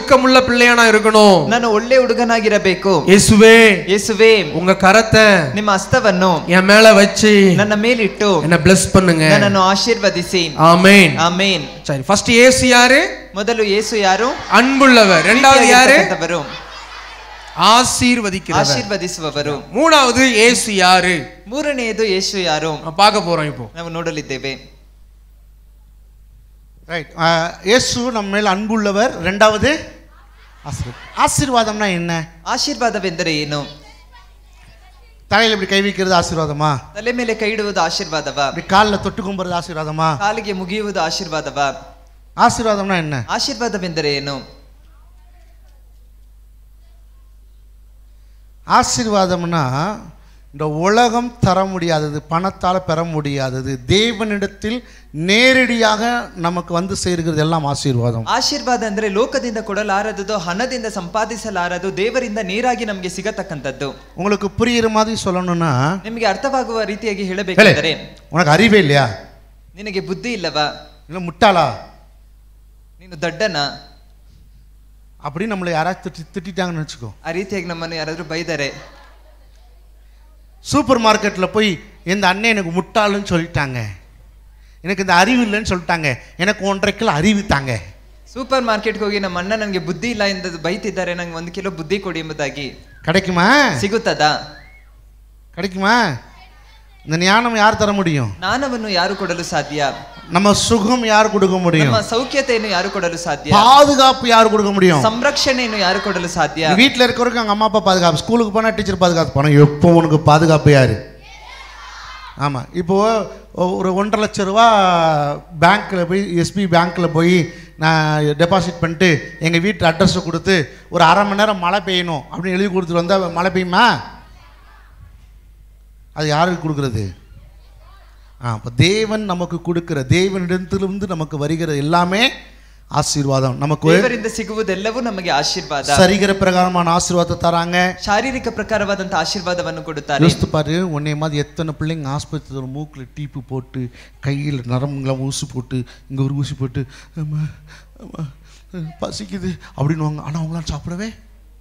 ஒழுக்கமுள்ள பிள்ளையா நான் இருக்கணும் ನಾನು ಒಳ್ಳೆ ಹುಡುಗನಾಗಿರಬೇಕು இயேசுவே ಯೇಸುವೆ உங்க கரத்தை ನಿಮ್ಮ ಹಸ್ತವನ್ನು என் மேல வச்சு ನನ್ನ ಮೇಲಿಟ್ಟು என்ன bless பண்ணுங்க ನನ್ನನ್ನು ಆಶೀರ್ವದಿಸಿ ஆமென் ಆಮೇನ್ சரி ஃபர்ஸ்ட் இயேசு யாரு ಮೊದಲು ಯೇಸು ಯಾರು அன்புள்ளவர் ரெண்டாவது யாரு ಪ್ರೀತಿಯಾಗಿರ್ತಕ್ಕಂಥವರು, ஆசீர்வதிக்கிறவர் ಆಶೀರ್ವದಿಸುವವರು மூணாவது இயேசு யாரு ಮೂರನೆಯದು ಯೇಸು ಯಾರು நம்ம பார்க்க போறோம் இப்போ ನಾವು ನೋಡಲಿದ್ದೇವೆ ரைட் இயேசு நம்ம மேல் அன்புள்ளவர் ரெண்டாவது ஆசீர்வாதம் ஆசீர்வாதம்னா என்ன ಆಶೀರ್ವಾದವೆಂದರೆ ಏನು தலையில் இப்படி கை வைக்கிறது ஆசீர்வாதமா ತಲೆ ಮೇಲೆ ಕೈ ಇಡುವುದು ಆಶೀರ್ವಾದವ இப்படி காலில் தொட்டு கும்புறது ஆசீர்வாதமா ಕಾಲಿಗೆ ಮುಗಿಯುವುದು ಆಶೀರ್ವಾದವ ஆசீர்வாதம்னா என்ன ಆಶೀರ್ವಾದವೆಂದರೆ ಏನು ஆசீர்வாதம்னா இந்த உலகம் தர முடியாதது பணத்தால் பெற முடியாதது தேவனிடத்தில் நேரடியாக நமக்கு வந்து ಸೇರುகிறது எல்லாம் ஆசீர்வாதம் ಆಶೀರ್ವಾದ ಅಂದ್ರೆ ಲೋಕದಿಂದ ಕೊಡಲಾರದುದು ಹಣದಿಂದ ಸಂಪಾದಿಸಲಾರದು ದೇವರಿಂದ ನೇರಾಗಿ ನಮಗೆ ಸಿಗತಕ್ಕಂಥದ್ದು உங்களுக்கு புரியுற மாதிரி சொல்லணும்னா ನಿಮಗೆ ಅರ್ಥವಾಗುವ ರೀತಿಯಾಗಿ ಹೇಳಬೇಕೆಂದರೆ உனக்கு அறிவே இல்லையா ನಿನಗೆ ಬುದ್ಧಿ ಇಲ್ಲವಾ இல்லை முட்டாளா ನೀನು ದಡ್ಡನ அப்படின்னு நம்மளை யாராவது திட்டி திட்டிட்டாங்கன்னு வச்சுக்கோ ಆ ರೀತಿಯಾಗಿ ನಮ್ಮನ್ನು ಯಾರಾದ್ರೂ ಬೈದರೆ சூப்பர் மார்க்கெட்டில் போய் இந்த அண்ணன் எனக்கு முட்டாளுன்னு சொல்லிட்டாங்க எனக்கு இந்த அறிவு இல்லைன்னு சொல்லிட்டாங்க எனக்கு ஒன்றரை கிலோ அறிவு தாங்க ಸೂಪರ್ ಮಾರ್ಕೆಟ್ಗೆ ಹೋಗಿ ನಮ್ಮ ಅಣ್ಣ ನನಗೆ ಬುದ್ಧಿ ಇಲ್ಲ ಎಂದು ಬೈತಿದ್ದಾರೆ ನಂಗೆ ಒಂದು ಕಿಲೋ ಬುದ್ಧಿ ಕೊಡಿ ಎಂಬುದಾಗಿ கிடைக்குமா ಸಿಗುತ್ತದಾ கிடைக்குமா இந்த ஞானம் யார் தர முடியும் ಜ್ಞಾನವನ್ನು ಯಾರು ಕೊಡಲು ಸಾಧ್ಯ நம்ம சுகம் யார் கொடுக்க முடியும் ನಮ್ಮ ಸೌಖ್ಯತೆಯನ್ನು ಯಾರು ಕೊಡಲು ಸಾಧ್ಯ பாதுகாப்பு யார் கொடுக்க முடியும் ಸಂರಕ್ಷಣೆಯನ್ನು ಯಾರು ಕೊಡಲು ಸಾಧ್ಯ வீட்டில் இருக்கிறவருக்கு அவங்க அம்மா அப்பா பாதுகாப்பு ஸ்கூலுக்கு போனால் டீச்சர் பாதுகாப்பு போனால் எப்போ உனக்கு பாதுகாப்பு யாரு ஆமாம் இப்போ ஒரு ஒன்றரை லட்ச ரூபா பேங்க்கில் போய் எஸ்பி பேங்க்கில் போய் நான் டெபாசிட் பண்ணிட்டு எங்கள் வீட்டு அட்ரஸை கொடுத்து ஒரு அரை மணி நேரம் மழை பெய்யணும் அப்படின்னு எழுதி கொடுத்துட்டு வந்தால் மழை பெய்யுமா அது யாருக்கு கொடுக்குறது ஆ அப்போ தேவன் நமக்கு கொடுக்குற தேவனிடத்திலிருந்து நமக்கு வருகிற எல்லாமே ஆசீர்வாதம் நமக்கு ದೇವರಿಂದ ಸಿಗುವುದೆಲ್ಲವೂ ನಮಗೆ ಆಶೀರ್ವಾದ சரிகிற பிரகாரமான ஆசீர்வாதத்தை தராங்க ಶಾರೀರಿಕ ಪ್ರಕಾರವಾದಂತ ಆಶೀರ್ವಾದವನ್ನು ಕೊಡುತ್ತಾರೆ யோசித்து பாரு உன்னை மாதிரி எத்தனை பிள்ளைங்க ஆஸ்பத்திரியில் மூக்கில் டீப்பு போட்டு கையில் நரம்புங்களாம் ஊசி போட்டு இங்கே ஒரு ஊசி போட்டு அம்மா அம்மா பசிக்குது அப்படின்னுவாங்க ஆனால் அவங்களாம் சாப்பிடவே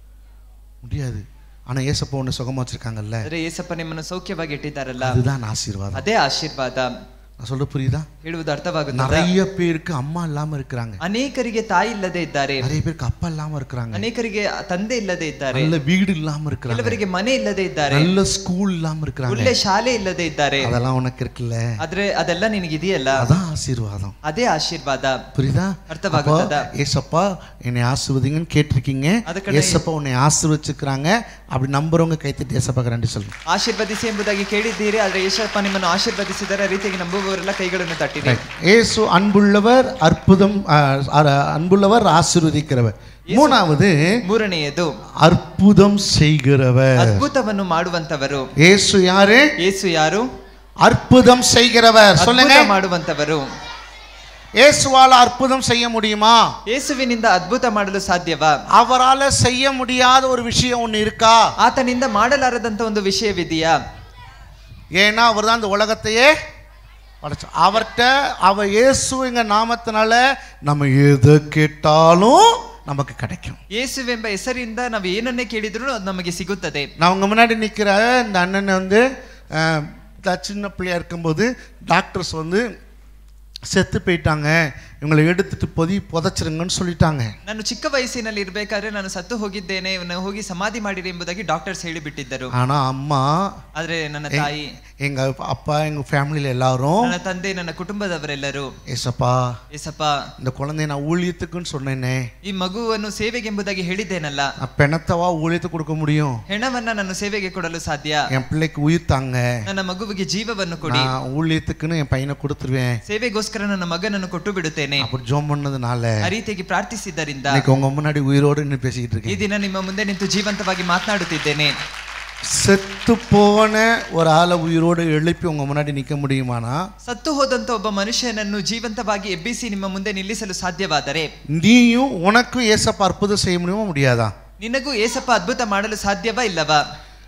முடியாது ஆனால் ஏசப்பா உன்னை சுகமாக வச்சுருக்காங்கல்ல ಆದ್ರೆ ಏಸಪ್ಪ ನಿಮ್ಮನ್ನು ಸೌಖ್ಯವಾಗಿ ಇಟ್ಟಿದ್ದಾರಲ್ಲ அதுதான் ஆசீர்வாதம் ಅದೇ ಆಶೀರ್ವಾದ நான் சொல்ல புரியுதா ಹೇಳುವುದು ಅರ್ಥವಾಗುತ್ತದೆ நிறைய பேருக்கு அம்மா இல்லாமல் இருக்கிறாங்க ಅನೇಕರಿಗೆ ತಾಯಿ ಇಲ್ಲದೆ ಇದ್ದಾರೆ நிறைய பேருக்கு அப்பா இல்லாமல் இருக்கிறாங்க ಅನೇಕರಿಗೆ ತಂದೆ ಇಲ್ಲದೆ ಇದ್ದಾರೆ நல்ல வீடு இல்லாமல் இருக்கிறாங்க ಕೆಲವರಿಗೆ ಮನೆ ಇಲ್ಲದೆ ಇದ್ದಾರೆ நல்ல ஸ்கூல் இல்லாமல் இருக்கிறாங்க ಒಳ್ಳೆ ಶಾಲೆ ಇಲ್ಲದೆ ಇದ್ದಾರೆ அதெல்லாம் உனக்கு இருக்குல்ல ಆದ್ರೆ ಅದೆಲ್ಲ ನಿನಗಿದೆಯಲ್ಲ அதான் ஆசீர்வாதம் ಅದೇ ಆಶೀರ್ವಾದ புரியுதா அர்த்தமாகுதா? அப்போ, ஏசப்பா என்னை ஆசிர்வதிங்கன்னு கேட்டிருக்கீங்க அதுக்கு ஏசப்பா உன்னை ஆசீர்வச்சிருக்கிறாங்க அப்படி நம்புறவங்க கைத்தட்டி ஏசப்பாக்கு நன்றி சொல்லுங்க ಆಶೀರ್ವದಿಸಿ ಎಂಬುದಾಗಿ ಕೇಳಿದ್ದೀರಿ ಆದ್ರೆ ಏಸಪ್ಪ ನಿಮ್ಮನ್ನು ಆಶೀರ್ವದಿಸಿದರೆ ಆ ರೀತಿಯಾಗಿ ನಂಬುವವರೆಲ್ಲ ಕೈಗಳನ್ನು ತಟ್ಟಿರಿ ஏசு அன்புள்ளவர் அற்புதம் ஆ, அ- அன்புள்ளவர் ஆசீர்வதிக்கிறவர் மூணாவது ಮೂರನೆಯದು அற்புதம் செய்கிறவர் ಅದ್ಭುತವನ್ನು ಮಾಡುವಂತವರು ஏசு யாரு ಏಸು ಯಾರು அற்புதம் செய்கிறவர் சொல்லுங்க ಅದ್ಭುತ ಮಾಡುವಂತವರು இயேசுவால அற்புதம் செய்ய முடியுமா ಯೇಸುವಿನಿಂದ ಅದ್ಭುತ ಮಾಡಲು ಸಾಧ್ಯವಾ அவரால செய்ய முடியாத ஒரு விஷயம் ஒன்று இருக்கா ಆತನಿಂದ ಮಾಡಲಾರದಂತ ಒಂದು ವಿಷಯವಿದೆಯಾ ஏன்னா அவர் தான் இந்த உலகத்தையே படைச்ச அவர்கிட்ட அவர் இயேசுங்கிற நாமத்தினால நம்ம எதை கேட்டாலும் நமக்கு கிடைக்கும் ಯೇಸುವೆಂಬ ಹೆಸರಿಂದ ನಾವು ಏನನ್ನೇ ಕೇಳಿದ್ರು ಅದು ನಮಗೆ ಸಿಗುತ್ತದೆ நான் உங்க முன்னாடி நிற்கிற இந்த அண்ணனை வந்து அஹ், த- சின்ன பிள்ளையா இருக்கும்போது டாக்டர்ஸ் வந்து செத்து போயிட்டாங்க இவங்களை எடுத்துட்டு பொதி புதைச்சிருங்கன்னு சொல்லிட்டாங்க ನಾನು ಚಿಕ್ಕ ವಯಸ್ಸಿನಲ್ಲಿ ಇರಬೇಕಾದ್ರೆ ನಾನು ಸತ್ತು ಹೋಗಿದ್ದೇನೆ ಇವನ್ನ ಹೋಗಿ ಸಮಾಧಿ ಮಾಡಿರಿ ಎಂಬುದಾಗಿ ಡಾಕ್ಟರ್ಸ್ ಹೇಳಿಬಿಟ್ಟಿದ್ದರು ஆனா அம்மா ಆದ್ರೆ ನನ್ನ ತಾಯಿ எங்க அப்பா எங்க ஃபேமிலியில எல்லாரும் ನನ್ನ ತಂದೆ ನನ್ನ ಕುಟುಂಬದವರೆಲ್ಲರೂ ஏசப்பா ಏಸಪ್ಪ இந்த குழந்தைய நான் ஊழியத்துக்குன்னு சொன்னேனே ಈ ಮಗುವನ್ನು ಸೇವೆಗೆಂಬುದಾಗಿ ಹೇಳಿದ್ದೇನಲ್ಲ நான் பெணத்தவா ஊழியத்துக்கு கொடுக்க முடியும் ಹೆಣವನ್ನ ನಾನು ಸೇವೆಗೆ ಕೊಡಲು ಸಾಧ್ಯ என் பிள்ளைக்கு உயிர் தாங்க ನನ್ನ ಮಗುವಿಗೆ ಜೀವವನ್ನು ಕೊಡಿ நான் ஊழியத்துக்குன்னு என் பையனை கொடுத்துருவேன் ಸೇವೆಗೋಸ್ಕರ ನನ್ನ ಮಗನನ್ನು ಕೊಟ್ಟು ಬಿಡುತ್ತೇನೆ அப்படி ஜோம் பண்ணதுனால ಆ ರೀತಿಯಾಗಿ ಪ್ರಾರ್ಥಿಸಿದ್ದರಿಂದ இன்னைக்கு உங்க முன்னாடி உயிரோடு நின்று பேசிக்கிட்டு ಈ இருக்கேன் ದಿನ ನಿಮ್ಮ ಮುಂದೆ ನಿಂತು ಜೀವಂತವಾಗಿ ಮಾತನಾಡುತ್ತಿದ್ದೇನೆ செத்து போன ஒரு ஆளை உயிரோடு எழுப்பி உங்க முன்னாடி நிக்க முடியுமானா ಸತ್ತು ಹೋದಂತ ಒಬ್ಬ ಮನುಷ್ಯನನ್ನು ಜೀವಂತವಾಗಿ ಎಬ್ಬಿಸಿ ನಿಮ್ಮ ಮುಂದೆ ನಿಲ್ಲಿಸಲು ಸಾಧ್ಯವಾದರೆ நீயும் உனக்கும் ஏசப்பா அற்புதம் செய்ய முடியுமா முடியாதா ನಿನಗೂ ಏಸಪ್ಪ ಅದ್ಭುತ ಮಾಡಲು ಸಾಧ್ಯವಾ ಇಲ್ಲವಾ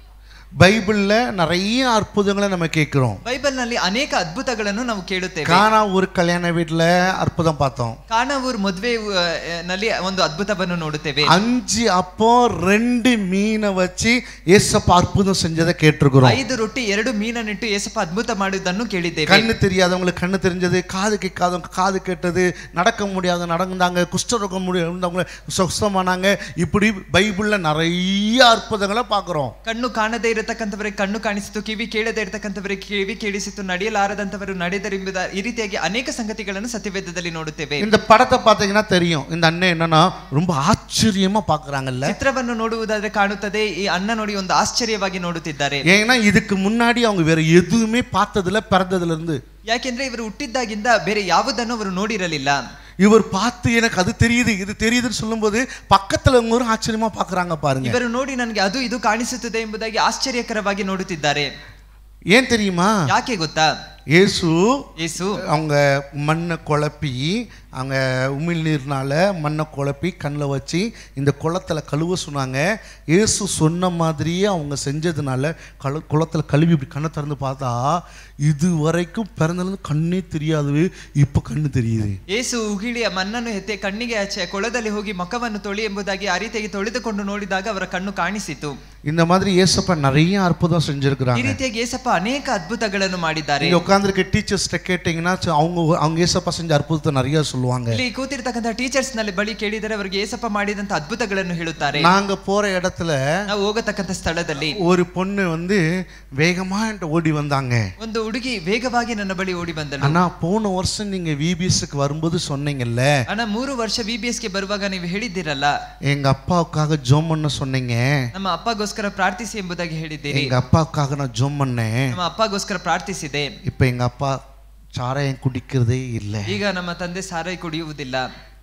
பைபிள்ல நிறைய அற்புதங்களை நம்ம கேட்கிறோம் ಬೈಬಲ್ ನಲ್ಲಿ ಅನೇಕ ಅದ್ಭುತಗಳನ್ನು ನಾವು ಕೇಳುತ್ತೇವೆ கானா ஒரு கல்யாண வீட்டுல அற்புதம் பார்த்தோம் ಕಾಣವೂರ್ ಮದುವೆ ಆ, ನಲ್ಲಿ ಒಂದು ಅದ್ಭುತವನ್ನು ನೋಡುತ್ತೇವೆ அஞ்சு அப்போ ரெண்டு மீனை வச்சு ஏசப்பா அற்புதம் செஞ்சதை கேட்டிருக்கிறோம் ಐದು ರೊಟ್ಟಿ ಎರಡು ಮೀನನ್ನಿಟ್ಟು ಏಸಪ್ಪ ಅದ್ಭುತ ಮಾಡಿದ್ದನ್ನು ಕೇಳಿದ್ದೇವೆ கண்ணு தெரியாதவங்களுக்கு கண்ணு தெரிஞ்சது காது கேட்காதவங்க காது கேட்டது நடக்க முடியாத நடந்தாங்க குஷ்டரோகம் முடி- இருந்தவங்க சுஸ்தமானாங்க இப்படி பைபிள்ல நிறைய அற்புதங்களை பார்க்குறோம் ಕಣ್ಣು ಕಾಣದೇ ಇರತಕ್ಕಂಥವರಿಗೆ ಕಣ್ಣು ಕಾಣಿಸಿತು ಕಿವಿ ಕೇಳದೇ ಇರತಕ್ಕಂಥವರಿಗೆ ಕಿವಿ ಕೇಳಿಸಿತು ನಡೆಯಲಾರದಂಥವರು ನಡೆದರೆಂಬುದ ಈ ರೀತಿಯಾಗಿ ಅನೇಕ ಸಂಗತಿಗಳನ್ನು ಸತ್ಯವೇದದಲ್ಲಿ ನೋಡುತ್ತೇವೆ இந்த படத்தை பார்த்தீங்கன்னா தெரியும் இந்த அண்ணன் என்னன்னா ரொம்ப ஆச்சரியமா பார்க்குறாங்கல்ல ಚಿತ್ರವನ್ನು ನೋಡುವುದಾದ್ರೆ ಕಾಣುತ್ತದೆ ಈ ಅಣ್ಣ ನೋಡಿ ಒಂದು ಆಶ್ಚರ್ಯವಾಗಿ ನೋಡುತ್ತಿದ್ದಾರೆ ஏன்னா இதுக்கு முன்னாடி அவங்க வேற எதுவுமே பார்த்ததுல பிறந்ததுல இருந்து ಯಾಕೆಂದ್ರೆ ಇವರು ಹುಟ್ಟಿದ್ದಾಗಿಂದ ಬೇರೆ ಯಾವುದನ್ನು ಅವರು ನೋಡಿರಲಿಲ್ಲ இவர் பார்த்து எனக்கு அது தெரியுது இது தெரியுதுன்னு சொல்லும்போது பக்கத்துல இருக்கிறவங்க ஆச்சரியமா பார்க்கறாங்க பாருங்க ಇವರು ನೋಡಿ ನನಗೆ ಅದು ಇದು ಕಾಣಿಸುತ್ತದೆ ಎಂಬುದಾಗಿ ಆಶ್ಚರ್ಯಕರವಾಗಿ ನೋಡುತ್ತಿದ್ದಾರೆ ஏன் தெரியுமா ಯಾಕೆ ಗೊತ್ತಾ இயேசு ಯೇಸು அவங்க மண்ணை குழப்பி அவங்க உமிழ் நீர்னால மண்ணை குழப்பி கண்ணில் வச்சு இந்த குளத்துல கழுவ சொன்னாங்க இயேசு சொன்ன மாதிரியே அவங்க செஞ்சதுனால கழு குளத்துல கழுவி இப்படி கண்ணை திறந்து பார்த்தா இது வரைக்கும் பிறந்ததுலேருந்து கண்ணே தெரியாது இப்போ கண்ணு தெரியுது ಯೇಸು ಉಗಿಳಿಯ ಮಣ್ಣನ್ನು ಎತ್ತೆ ಕಣ್ಣಿಗೆ ಆಚೆ ಕೊಳದಲ್ಲಿ ಹೋಗಿ ಮುಖವನ್ನು ತೊಳಿ ಎಂಬುದಾಗಿ ಆ ರೀತಿಯಾಗಿ ತೊಳೆದುಕೊಂಡು ನೋಡಿದಾಗ ಅವರ ಕಣ್ಣು ಕಾಣಿಸಿತು இந்த மாதிரி இயேசப்பா நிறைய அற்புதம் ಈ செஞ்சிருக்கிறாங்க ರೀತಿಯಾಗಿ ಏಸಪ್ಪ ಅನೇಕ ಅದ್ಭುತಗಳನ್ನು ಮಾಡಿದ್ದಾರೆ நீங்க உட்காந்துருக்க டீச்சர்ஸ்ட்ட கேட்டீங்கன்னா ச- அவங்க அவங்க ஏசப்பா செஞ்ச அற்புதத்தை நிறைய சொல்லுவாங்க ಇಲ್ಲಿ ಕೂತಿರ್ತಕ್ಕಂಥ ಟೀಚರ್ಸ್ ನಲ್ಲಿ ಬಳಿ ಕೇಳಿದರೆ ಅವರಿಗೆ ಏಸಪ್ಪ ಮಾಡಿದಂತ ಅದ್ಭುತಗಳನ್ನು ಹೇಳುತ್ತಾರೆ நாங்க போற இடத்துல ನಾವು ಹೋಗತಕ್ಕಂಥ ಸ್ಥಳದಲ್ಲಿ ஒரு பொண்ணு வந்து வேகமா என்கிட்ட ஓடி வந்தாங்க ಒಂದು ಹುಡುಗಿ ವೇಗವಾಗಿ ನನ್ನ ಬಳಿ ಓಡಿ ಬಂದಳು ஆனா போன வருஷம் நீங்க விபிஎஸ்க்கு வரும்போது சொன்னீங்கல்ல ಅಣ್ಣ ಮೂರು ವರ್ಷ ವಿ ಬಿ ಎಸ್ಗೆ ಬರುವಾಗ ನೀವು ಹೇಳಿದ್ದೀರಲ್ಲ எங்க அப்பாவுக்காக ஜோம் பண்ண சொன்னீங்க ನಮ್ಮ ಅಪ್ಪಗೋಸ್ಕರ ಪ್ರಾರ್ಥಿಸಿ ಎಂಬುದಾಗಿ ಹೇಳಿದ್ದೀರಿ எங்க அப்பாவுக்காக நான் ஜோம் பண்ணேன் ನಮ್ಮ ಅಪ್ಪಗೋಸ್ಕರ ಪ್ರಾರ್ಥಿಸಿದೆ இப்ப எங்க அப்பா சாராயம் குடிக்கிறதே இல்லை ಈಗ ನಮ್ಮ ತಂದೆ ಸಾರೈ ಕುಡಿಯುವುದಿಲ್ಲ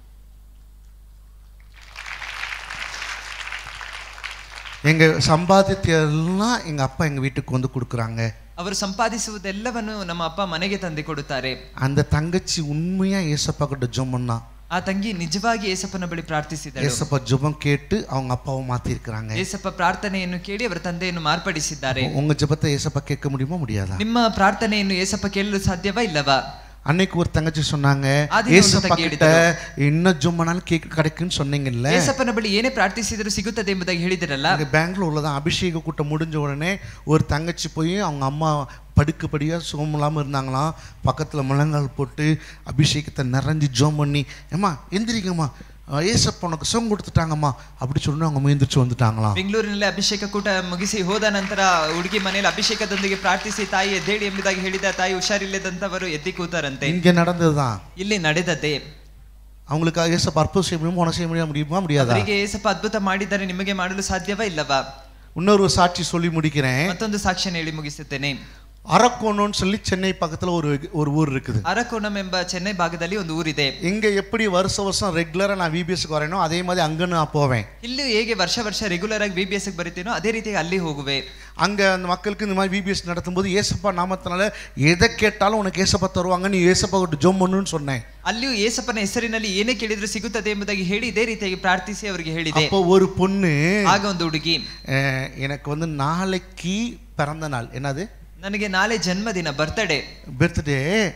எங்க சம்பாதித்த எல்லாம் எங்க அப்பா எங்க வீட்டுக்கு வந்து கொடுக்குறாங்க ಅವರು ಸಂಪಾದಿಸುವುದೆಲ್ಲವನ್ನು ನಮ್ಮ ಅಪ್ಪ ಮನೆಗೆ ತಂದು ಕೊಡುತ್ತಾರೆ அந்த தங்கச்சி உண்மையா ஏசப்பா கிட்ட ஜோம் பண்ணா ಆ ತಂಗಿ ನಿಜವಾಗಿ ಏಸಪ್ಪನ ಬಳಿ ಪ್ರಾರ್ಥಿಸಿದಳು ஏசப்பா ஜெபம் கேட்டு அவங்க அப்பாவை மாத்திருக்கிறாங்க ಏಸಪ್ಪ ಪ್ರಾರ್ಥನೆಯನ್ನು ಕೇಳಿ ಅವರ ತಂದೆಯನ್ನು ಮಾರ್ಪಡಿಸಿದ್ದಾರೆ உங்க ஜெபத்தை ஏசப்பா கேட்க முடியுமா முடியாதா ನಿಮ್ಮ ಪ್ರಾರ್ಥನೆಯನ್ನು ಏಸಪ್ಪ ಕೇಳಲು ಸಾಧ್ಯವಾ ಇಲ್ಲವಾ அன்னைக்கு ஒரு தங்கச்சி சொன்னாங்க ஆதியில் ஒரு ஏசப்பா தங்கி கிட்ட என்ன ஜெபம் பண்ணாலும் கேட்க கிடைக்குன்னு சொன்னீங்கல்ல ಏಸಪ್ಪನ ಬಳಿ ಏನೇ ಪ್ರಾರ್ಥಿಸಿದರೂ ಸಿಗುತ್ತದೆ ಎಂಬುದಾಗಿ ಹೇಳಿದಿರಲ್ಲ இங்க பெங்களூர்ல தான் அபிஷேக கூட்டம் முடிஞ்ச உடனே ஒரு தங்கச்சி போய் அவங்க அம்மா படுக்கப்படியாக சுகம் இல்லாமல் இருந்தாங்களாம் பக்கத்தில் முழங்கால் போட்டு அபிஷேகத்தை நிறைஞ்சு ஜோம் பண்ணி ஏம்மா எந்திரிங்கம்மா அஹ் ஏசப்பா உனக்கு சுகம் கொடுத்துட்டாங்கம்மா அப்படி சொன்னு அவங்க எந்திரிச்சு வந்துட்டாங்களாம் ಬೆಂಗಳೂರಿನಲ್ಲಿ ಅಭಿಷೇಕ ಕೂಟ ಮುಗಿಸಿ ಹೋದ ನಂತರ ಹುಡುಗಿ ಮನೆಯಲ್ಲಿ ಅಭಿಷೇಕದೊಂದಿಗೆ ಪ್ರಾರ್ಥಿಸಿ ತಾಯಿ ಎದ್ದೇಳಿ ಎಂಬುದಾಗಿ ಹೇಳಿದ ತಾಯಿ ಹುಷಾರಿಲ್ಲದಂತವರು ಎದ್ದಿ ಕೂತಾರಂತೆ இங்க நடந்ததுதான் ಇಲ್ಲಿ ನಡೆದದ್ದೇ அவங்களுக்கு ஏசப்பா அற்புதம் செய்ய முடியுமா உனக்கு செய்ய முடியுமா முடியுமா முடியாதா ಅವರಿಗೆ ಏಸಪ್ಪ ಅದ್ಭುತ ಮಾಡಿದ್ದಾರೆ ನಿಮಗೆ ಮಾಡಲು ಸಾಧ್ಯವಾ ಇಲ್ಲವಾ இன்னொரு சாட்சி சொல்லி முடிக்கிறேன் ಮತ್ತೊಂದು ಸಾಕ್ಷ್ಯ ಹೇಳಿ ಮುಗಿಸುತ್ತೇನೆ அரக்கோணம்னு சொல்லி சென்னை பக்கத்துல ஒரு ஒரு ஊர் இருக்குது ಅರಕೋಣಂ ಎಂಬ ಚೆನ್ನೈ ಭಾಗದಲ್ಲಿ ಒಂದು ಊರಿದೆ இங்க எப்படி வருஷ வருஷம் ரெகுலரா நான் விபிஎஸ்க்கு வரேனோ அதே மாதிரி அங்க நான் போவேன் ಇಲ್ಲಿ ಹೇಗೆ ವರ್ಷ ವರ್ಷ ರೆಗ್ಯುಲರ್ ಆಗಿ ವಿ ಬಿ ಎಸ್ ಬರಿತೀನೋ ಅದೇ ರೀತಿಯಾಗಿ ಅಲ್ಲಿ ಹೋಗುವೆ அங்க அந்த மக்களுக்கு இந்த மாதிரி விபிஎஸ் நடத்தும்போது ஏசப்பா நாமத்தினால எதை கேட்டாலும் உனக்கு ஏசப்பா தருவாங்க நீ ஏசப்பா விட்டு ஜோம் பண்ணுன்னு சொன்னேன் ಅಲ್ಲಿಯೂ ಏಸಪ್ಪನ ಹೆಸರಿನಲ್ಲಿ ಏನೇ ಕೇಳಿದ್ರು ಸಿಗುತ್ತದೆ ಎಂಬುದಾಗಿ ಹೇಳಿ ಇದೇ ರೀತಿಯಾಗಿ ಪ್ರಾರ್ಥಿಸಿ ಅವರಿಗೆ ಹೇಳಿದೆ அப்போ ஒரு பொண்ணு ಆಗ ಒಂದು ಹುಡುಗಿ அஹ், எனக்கு வந்து நாளைக்கு பிறந்த நாள் என்னது ನನಗೆ ನಾಳೆ ಜನ್ಮದಿನ ಬರ್ತಡೇ பர்த்டே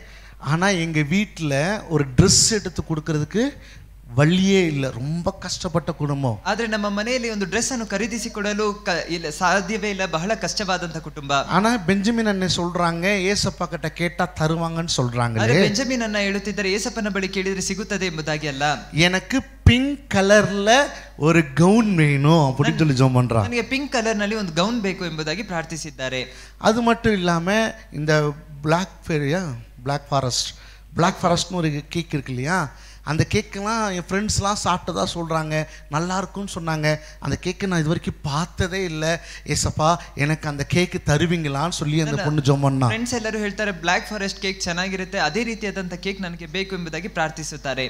ஆனா எங்க வீட்டில் ஒரு ட்ரெஸ் எடுத்து கொடுக்கறதுக்கு வழியே இல்லை ரொம்ப கஷ்டப்பட்ட குடும்பம் ಆದ್ರೆ ನಮ್ಮ ಮನೆಯಲ್ಲಿ ಒಂದು ಡ್ರೆಸ್ ಅನ್ನು ಖರೀದಿಸಿಕೊಡಲು ಕ- ಇಲ್ಲ ಸಾಧ್ಯವೇ ಇಲ್ಲ ಬಹಳ ಕಷ್ಟವಾದಂತ ಕುಟುಂಬ ஆனா பெஞ்சமின் அண்ணன் சொல்றாங்க ஏசப்பா கிட்ட கேட்டா தருவாங்கன்னு ಆದ್ರೆ சொல்றாங்களே ಬೆಂಜಮಿನ್ ಅನ್ನ ಹೇಳುತ್ತಿದ್ದಾರೆ ಏಸಪ್ಪನ ಬಳಿ ಕೇಳಿದ್ರೆ ಸಿಗುತ್ತದೆ ಎಂಬುದಾಗಿ ಅಲ್ಲ எனக்கு பிங்க் கலர்ல ஒரு கவுன் வேணும் அப்படின்னு சொல்லி ஜோம் பண்றான் ನನಗೆ ಪಿಂಕ್ ಕಲರ್ ನಲ್ಲಿ ಒಂದು ಗೌನ್ ಬೇಕು ಎಂಬುದಾಗಿ ಪ್ರಾರ್ಥಿಸಿದ್ದಾರೆ அது மட்டும் இல்லாம இந்த பிளாக் ஃபெரியா பிளாக் ஃபாரஸ்ட் பிளாக் ஃபாரஸ்ட்னு ஒரு கேக் இருக்கு இல்லையா அந்த கேக்கெல்லாம் என் ஃப்ரெண்ட்ஸ்லாம் சாப்பிட்டதா சொல்கிறாங்க நல்லா இருக்கும்னு சொன்னாங்க அந்த கேக்கு நான் இது வரைக்கும் பார்த்ததே இல்லை ஏசப்பா எனக்கு அந்த கேக்கு தருவீங்களான்னு சொல்லி அந்த பொண்ணு ஜோம் பண்ணா ಫ್ರೆಂಡ್ಸ್ ಎಲ್ಲರೂ ಹೇಳ್ತಾರೆ ಬ್ಲಾಕ್ ಫಾರೆಸ್ಟ್ ಕೇಕ್ ಚೆನ್ನಾಗಿರುತ್ತೆ ಅದೇ ರೀತಿಯಾದಂತ ಕೇಕ್ ನನಗೆ ಬೇಕು ಎಂಬುದಾಗಿ ಪ್ರಾರ್ಥಿಸುತ್ತಾರೆ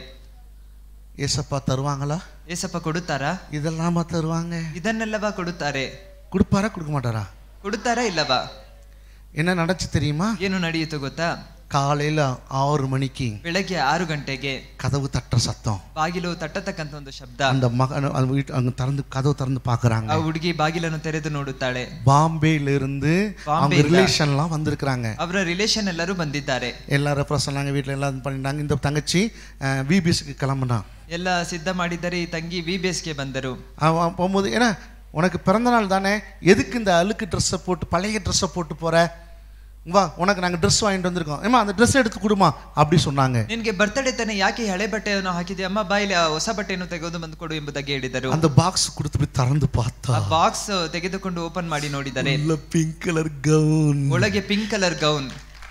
ஏசப்பா தருவாங்களா ಏಸಪ್ಪ ಕೊಡುತ್ತಾರಾ இதெல்லாமா தருவாங்க ಇದನ್ನೆಲ್ಲವಾ ಕೊಡುತ್ತಾರೆ கொடுப்பாரா கொடுக்க மாட்டாரா ಕೊಡುತ್ತಾರಾ ಇಲ್ಲವಾ என்ன நடந்துச்சு தெரியுமா ಏನು ನಡೆಯಿತು ಗೊತ್ತಾ காலையில ஆறு மணிக்கு ಬೆಳಗ್ಗೆ ಆರು ಗಂಟೆಗೆ கதவு தட்டுற சத்தம் ಬಾಗಿಲು ತಟ್ಟತಕ್ಕಂತ ಒಂದು ಶಬ್ದ அந்த மகன் அந்த வீட்டு அங்க திறந்து கதவு திறந்து பாக்குறாங்க ಆ ಹುಡುಗಿ ಬಾಗಿಲನ್ನು ತೆರೆದು ನೋಡುತ್ತಾಳೆ பாம்பேல இருந்து அவங்க பாம்பேல. ரிலேஷன்லாம் வந்திருக்கிறாங்க ಅವರ ರಿಲೇಷನ್ ಎಲ್ಲರೂ ಬಂದಿದ್ದಾರೆ எல்லா ரெஃபரன்ஸ் சொன்னாங்க வீட்டில் எல்லாம் இது பண்ணிட்டாங்க இந்த தங்கச்சி விபிஎஸ்க்கு கிளம்புனான் ಎಲ್ಲ ಸಿದ್ಧ ಮಾಡಿದರೆ ಈ ತಂಗಿ ವಿ ಬಿ ಗೆ ಬಂದರು அவன் போகும்போது ஏன்னா உனக்கு பிறந்த நாள் தானே எதுக்கு இந்த அழுக்கு ட்ரெஸ்ஸை போட்டு பழைய ட்ரெஸ்ஸை போட்டு போற வா உனக்கு நாங்கள் ட்ரெஸ் வாங்கிட்டு வந்திருக்கோம் ஏமா அந்த ட்ரெஸ் எடுத்து கொடுமா அப்படி சொன்னாங்க ನಿನಗೆ ಬರ್ತಡೇ ತಾನೆ ಯಾಕೆ ಹಳೆ ಬಟ್ಟೆಯನ್ನು ಹಾಕಿದ್ಯಾ ಅಮ್ಮ ಬಾಯಿಲಿ ಆ ಹೊಸ ಬಟ್ಟೆಯನ್ನು ತೆಗೆದು ಬಂದು ಕೊಡು ಎಂಬುದಾಗಿ ಹೇಳಿದರು அந்த பாக்ஸ் கொடுத்து போய் திறந்து பார்த்தா ಆ ಬಾಕ್ಸ್ ತೆಗೆದುಕೊಂಡು ಓಪನ್ ಮಾಡಿ ನೋಡಿದರೆ உள்ள பிங்க் கலர் கவுன் ಒಳಗೆ ಪಿಂಕ್ ಕಲರ್ ಗೌನ್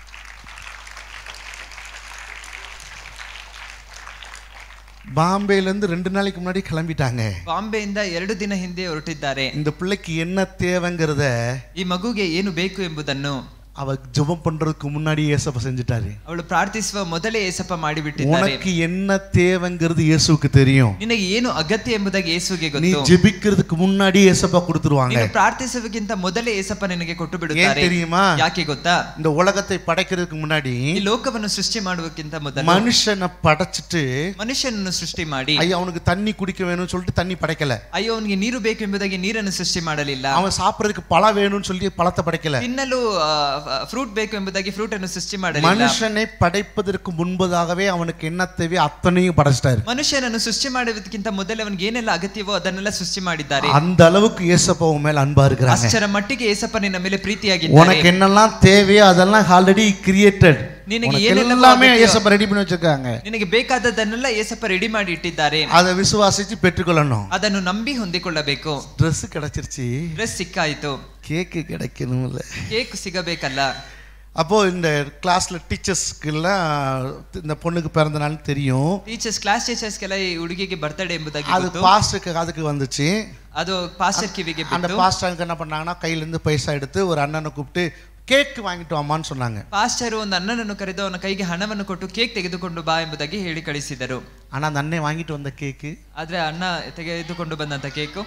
பாம்பேல இருந்து ரெண்டு நாளைக்கு முன்னாடி கிளம்பிட்டாங்க ಬಾಂಬೆಯಿಂದ ಎರಡು ದಿನ ಹಿಂದೆ ಹೊರಟಿದ್ದಾರೆ இந்த பிள்ளைக்கு என்ன தேவைங்கிறத ಈ ಮಗುಗೆ ಏನು ಬೇಕು ಎಂಬುದನ್ನು அவ ஜெபம் பண்றதுக்கு முன்னாடி ஏசப்ப செஞ்சுட்டாரு ಅವಳು ಪ್ರಾರ್ಥಿಸುವ ಮೊದಲೇ ಏಸಪ್ಪ ಮಾಡಿಬಿಟ್ಟಿದ್ದಾರೆ உனக்கு என்ன தேவைங்கிறது இயேசுவுக்கு தெரியும் ನಿನಗೆ ಏನು ಅಗತ್ಯ ಎಂಬುದಾಗಿ ಯೇಸುಗೆ நீ ಗೊತ್ತು ஜெபிக்கிறதுக்கு முன்னாடி ஏசப்பா கொடுத்துருவாங்க ನೀನು ಪ್ರಾರ್ಥಿಸುವಕ್ಕಿಂತ ಮೊದಲೇ ಏಸಪ್ಪ ನಿನಗೆ ಕೊಟ್ಟು ஏன் ಬಿಡುತ್ತಾರೆ தெரியுமா ಯಾಕೆ ಗೊತ್ತಾ இந்த உலகத்தை படைக்கிறதுக்கு முன்னாடி ಈ ಲೋಕವನ್ನು ಸೃಷ್ಟಿ ಮಾಡುವಕ್ಕಿಂತ ಮೊದಲು மனுஷனை படைச்சிட்டு ಮನುಷ್ಯನನ್ನು ಸೃಷ್ಟಿ ಮಾಡಿ ஐயா அவனுக்கு தண்ணி குடிக்க வேணும்னு சொல்லிட்டு தண்ணி படைக்கல ಅಯ್ಯೋ ಅವನಿಗೆ ನೀರು ಬೇಕು ಎಂಬುದಾಗಿ ನೀರನ್ನು ಸೃಷ್ಟಿ ಮಾಡಲಿಲ್ಲ அவன் சாப்பிடறதுக்கு பழம் வேணும்னு சொல்லி பழத்தை படைக்கல ತಿನ್ನಲು ಫ್ರೂಟ್ ಬೇಕು ಎಂಬುದಾಗಿ ಫ್ರೂಟ್ ಅನ್ನು ಸೃಷ್ಟಿ ಮಾಡಲಿಲ್ಲ மனுஷனை படைப்பதற்கு முன்பதாகவே அவனுக்கு என்ன தேவையோ அத்தனையும் படைச்சிட்டாரு ಮನುಷ್ಯನನ್ನು ಸೃಷ್ಟಿ ಮಾಡುವುದಕ್ಕಿಂತ ಮೊದಲೇ ಅವನಿಗೆ ಏನೆಲ್ಲ ಅಗತ್ಯವೋ ಅದನ್ನೆಲ್ಲ ಸೃಷ್ಟಿ ಮಾಡಿದ್ದಾರೆ அந்த அளவுக்கு ஏசப்பா உன் மேல அன்பா இருக்கிறாங்க ಅಷ್ಟರ ಮಟ್ಟಿಗೆ ಏಸಪ್ಪ ನಿನ್ನ ಮೇಲೆ ಪ್ರೀತಿಯಾಗಿದ್ದಾರೆ உனக்கு என்னெல்லாம் தேவையோ அதெல்லாம் ஆல்ரெடி கிரியேட்டட் ನಿನಗೆ உனக்கு ಏನೆಲ್ಲ எல்லாமே ஏசப்பா ரெடி பண்ணி வச்சிருக்காங்க ನಿನಗೆ ಬೇಕಾದದ್ದನ್ನೆಲ್ಲ ಏಸಪ್ಪ ರೆಡಿ ಮಾಡಿ ಇಟ್ಟಿದ್ದಾರೆ அதை விசுவாசிச்சு பெற்றுக்கொள்ளணும் ಅದನ್ನು ನಂಬಿ ಹೊಂದಿಕೊಳ್ಳಬೇಕು ட்ரெஸ் கிடைச்சிருச்சு ಡ್ರೆಸ್ ಸಿಕ್ಕಾಯ್ತು கேக்கு கிடைக்கணும்ல ಕೇಕ್ ಸಿಗಬೇಕಲ್ಲ அப்போ இந்த கிளாஸ்ல டீச்சர்ஸ்க்கெல்லாம் இந்த பொண்ணுக்கு பிறந்த நாள் தெரியும் ಟೀಚರ್ಸ್ ಕ್ಲಾಸ್ ಟೀಚರ್ಸ್ಗೆಲ್ಲ ಈ ಹುಡುಗಿಗೆ ಬರ್ತಡೇ ಎಂಬುದಾಗಿ அது ಗೊತ್ತು பாஸ்டருக்கு அதுக்கு வந்துச்சு ಅದು ಪಾಸ್ಟರ್ ಕಿವಿಗೆ அந்த ಬಿಟ್ಟು பாஸ்டருக்கு என்ன பண்ணாங்கன்னா கையில இருந்து பைசா எடுத்து ஒரு அண்ணனை கூப்பிட்டு கேக் வாங்கிட்டு வாமான்னு சொன்னாங்க ಪಾಸ್ಟರ್ ಒಂದು ಅಣ್ಣನನ್ನು ಕರೆದು ಅವನ ಕೈಗೆ ಹಣವನ್ನು ಕೊಟ್ಟು ಕೇಕ್ ತೆಗೆದುಕೊಂಡು ಬಾ ಎಂಬುದಾಗಿ ಹೇಳಿ ಕಳಿಸಿದರು ஆனா அந்த அண்ணன் வாங்கிட்டு வந்த கேக்கு ಆದ್ರೆ ಅಣ್ಣ ತೆಗೆದುಕೊಂಡು ಬಂದಂತ ಕೇಕು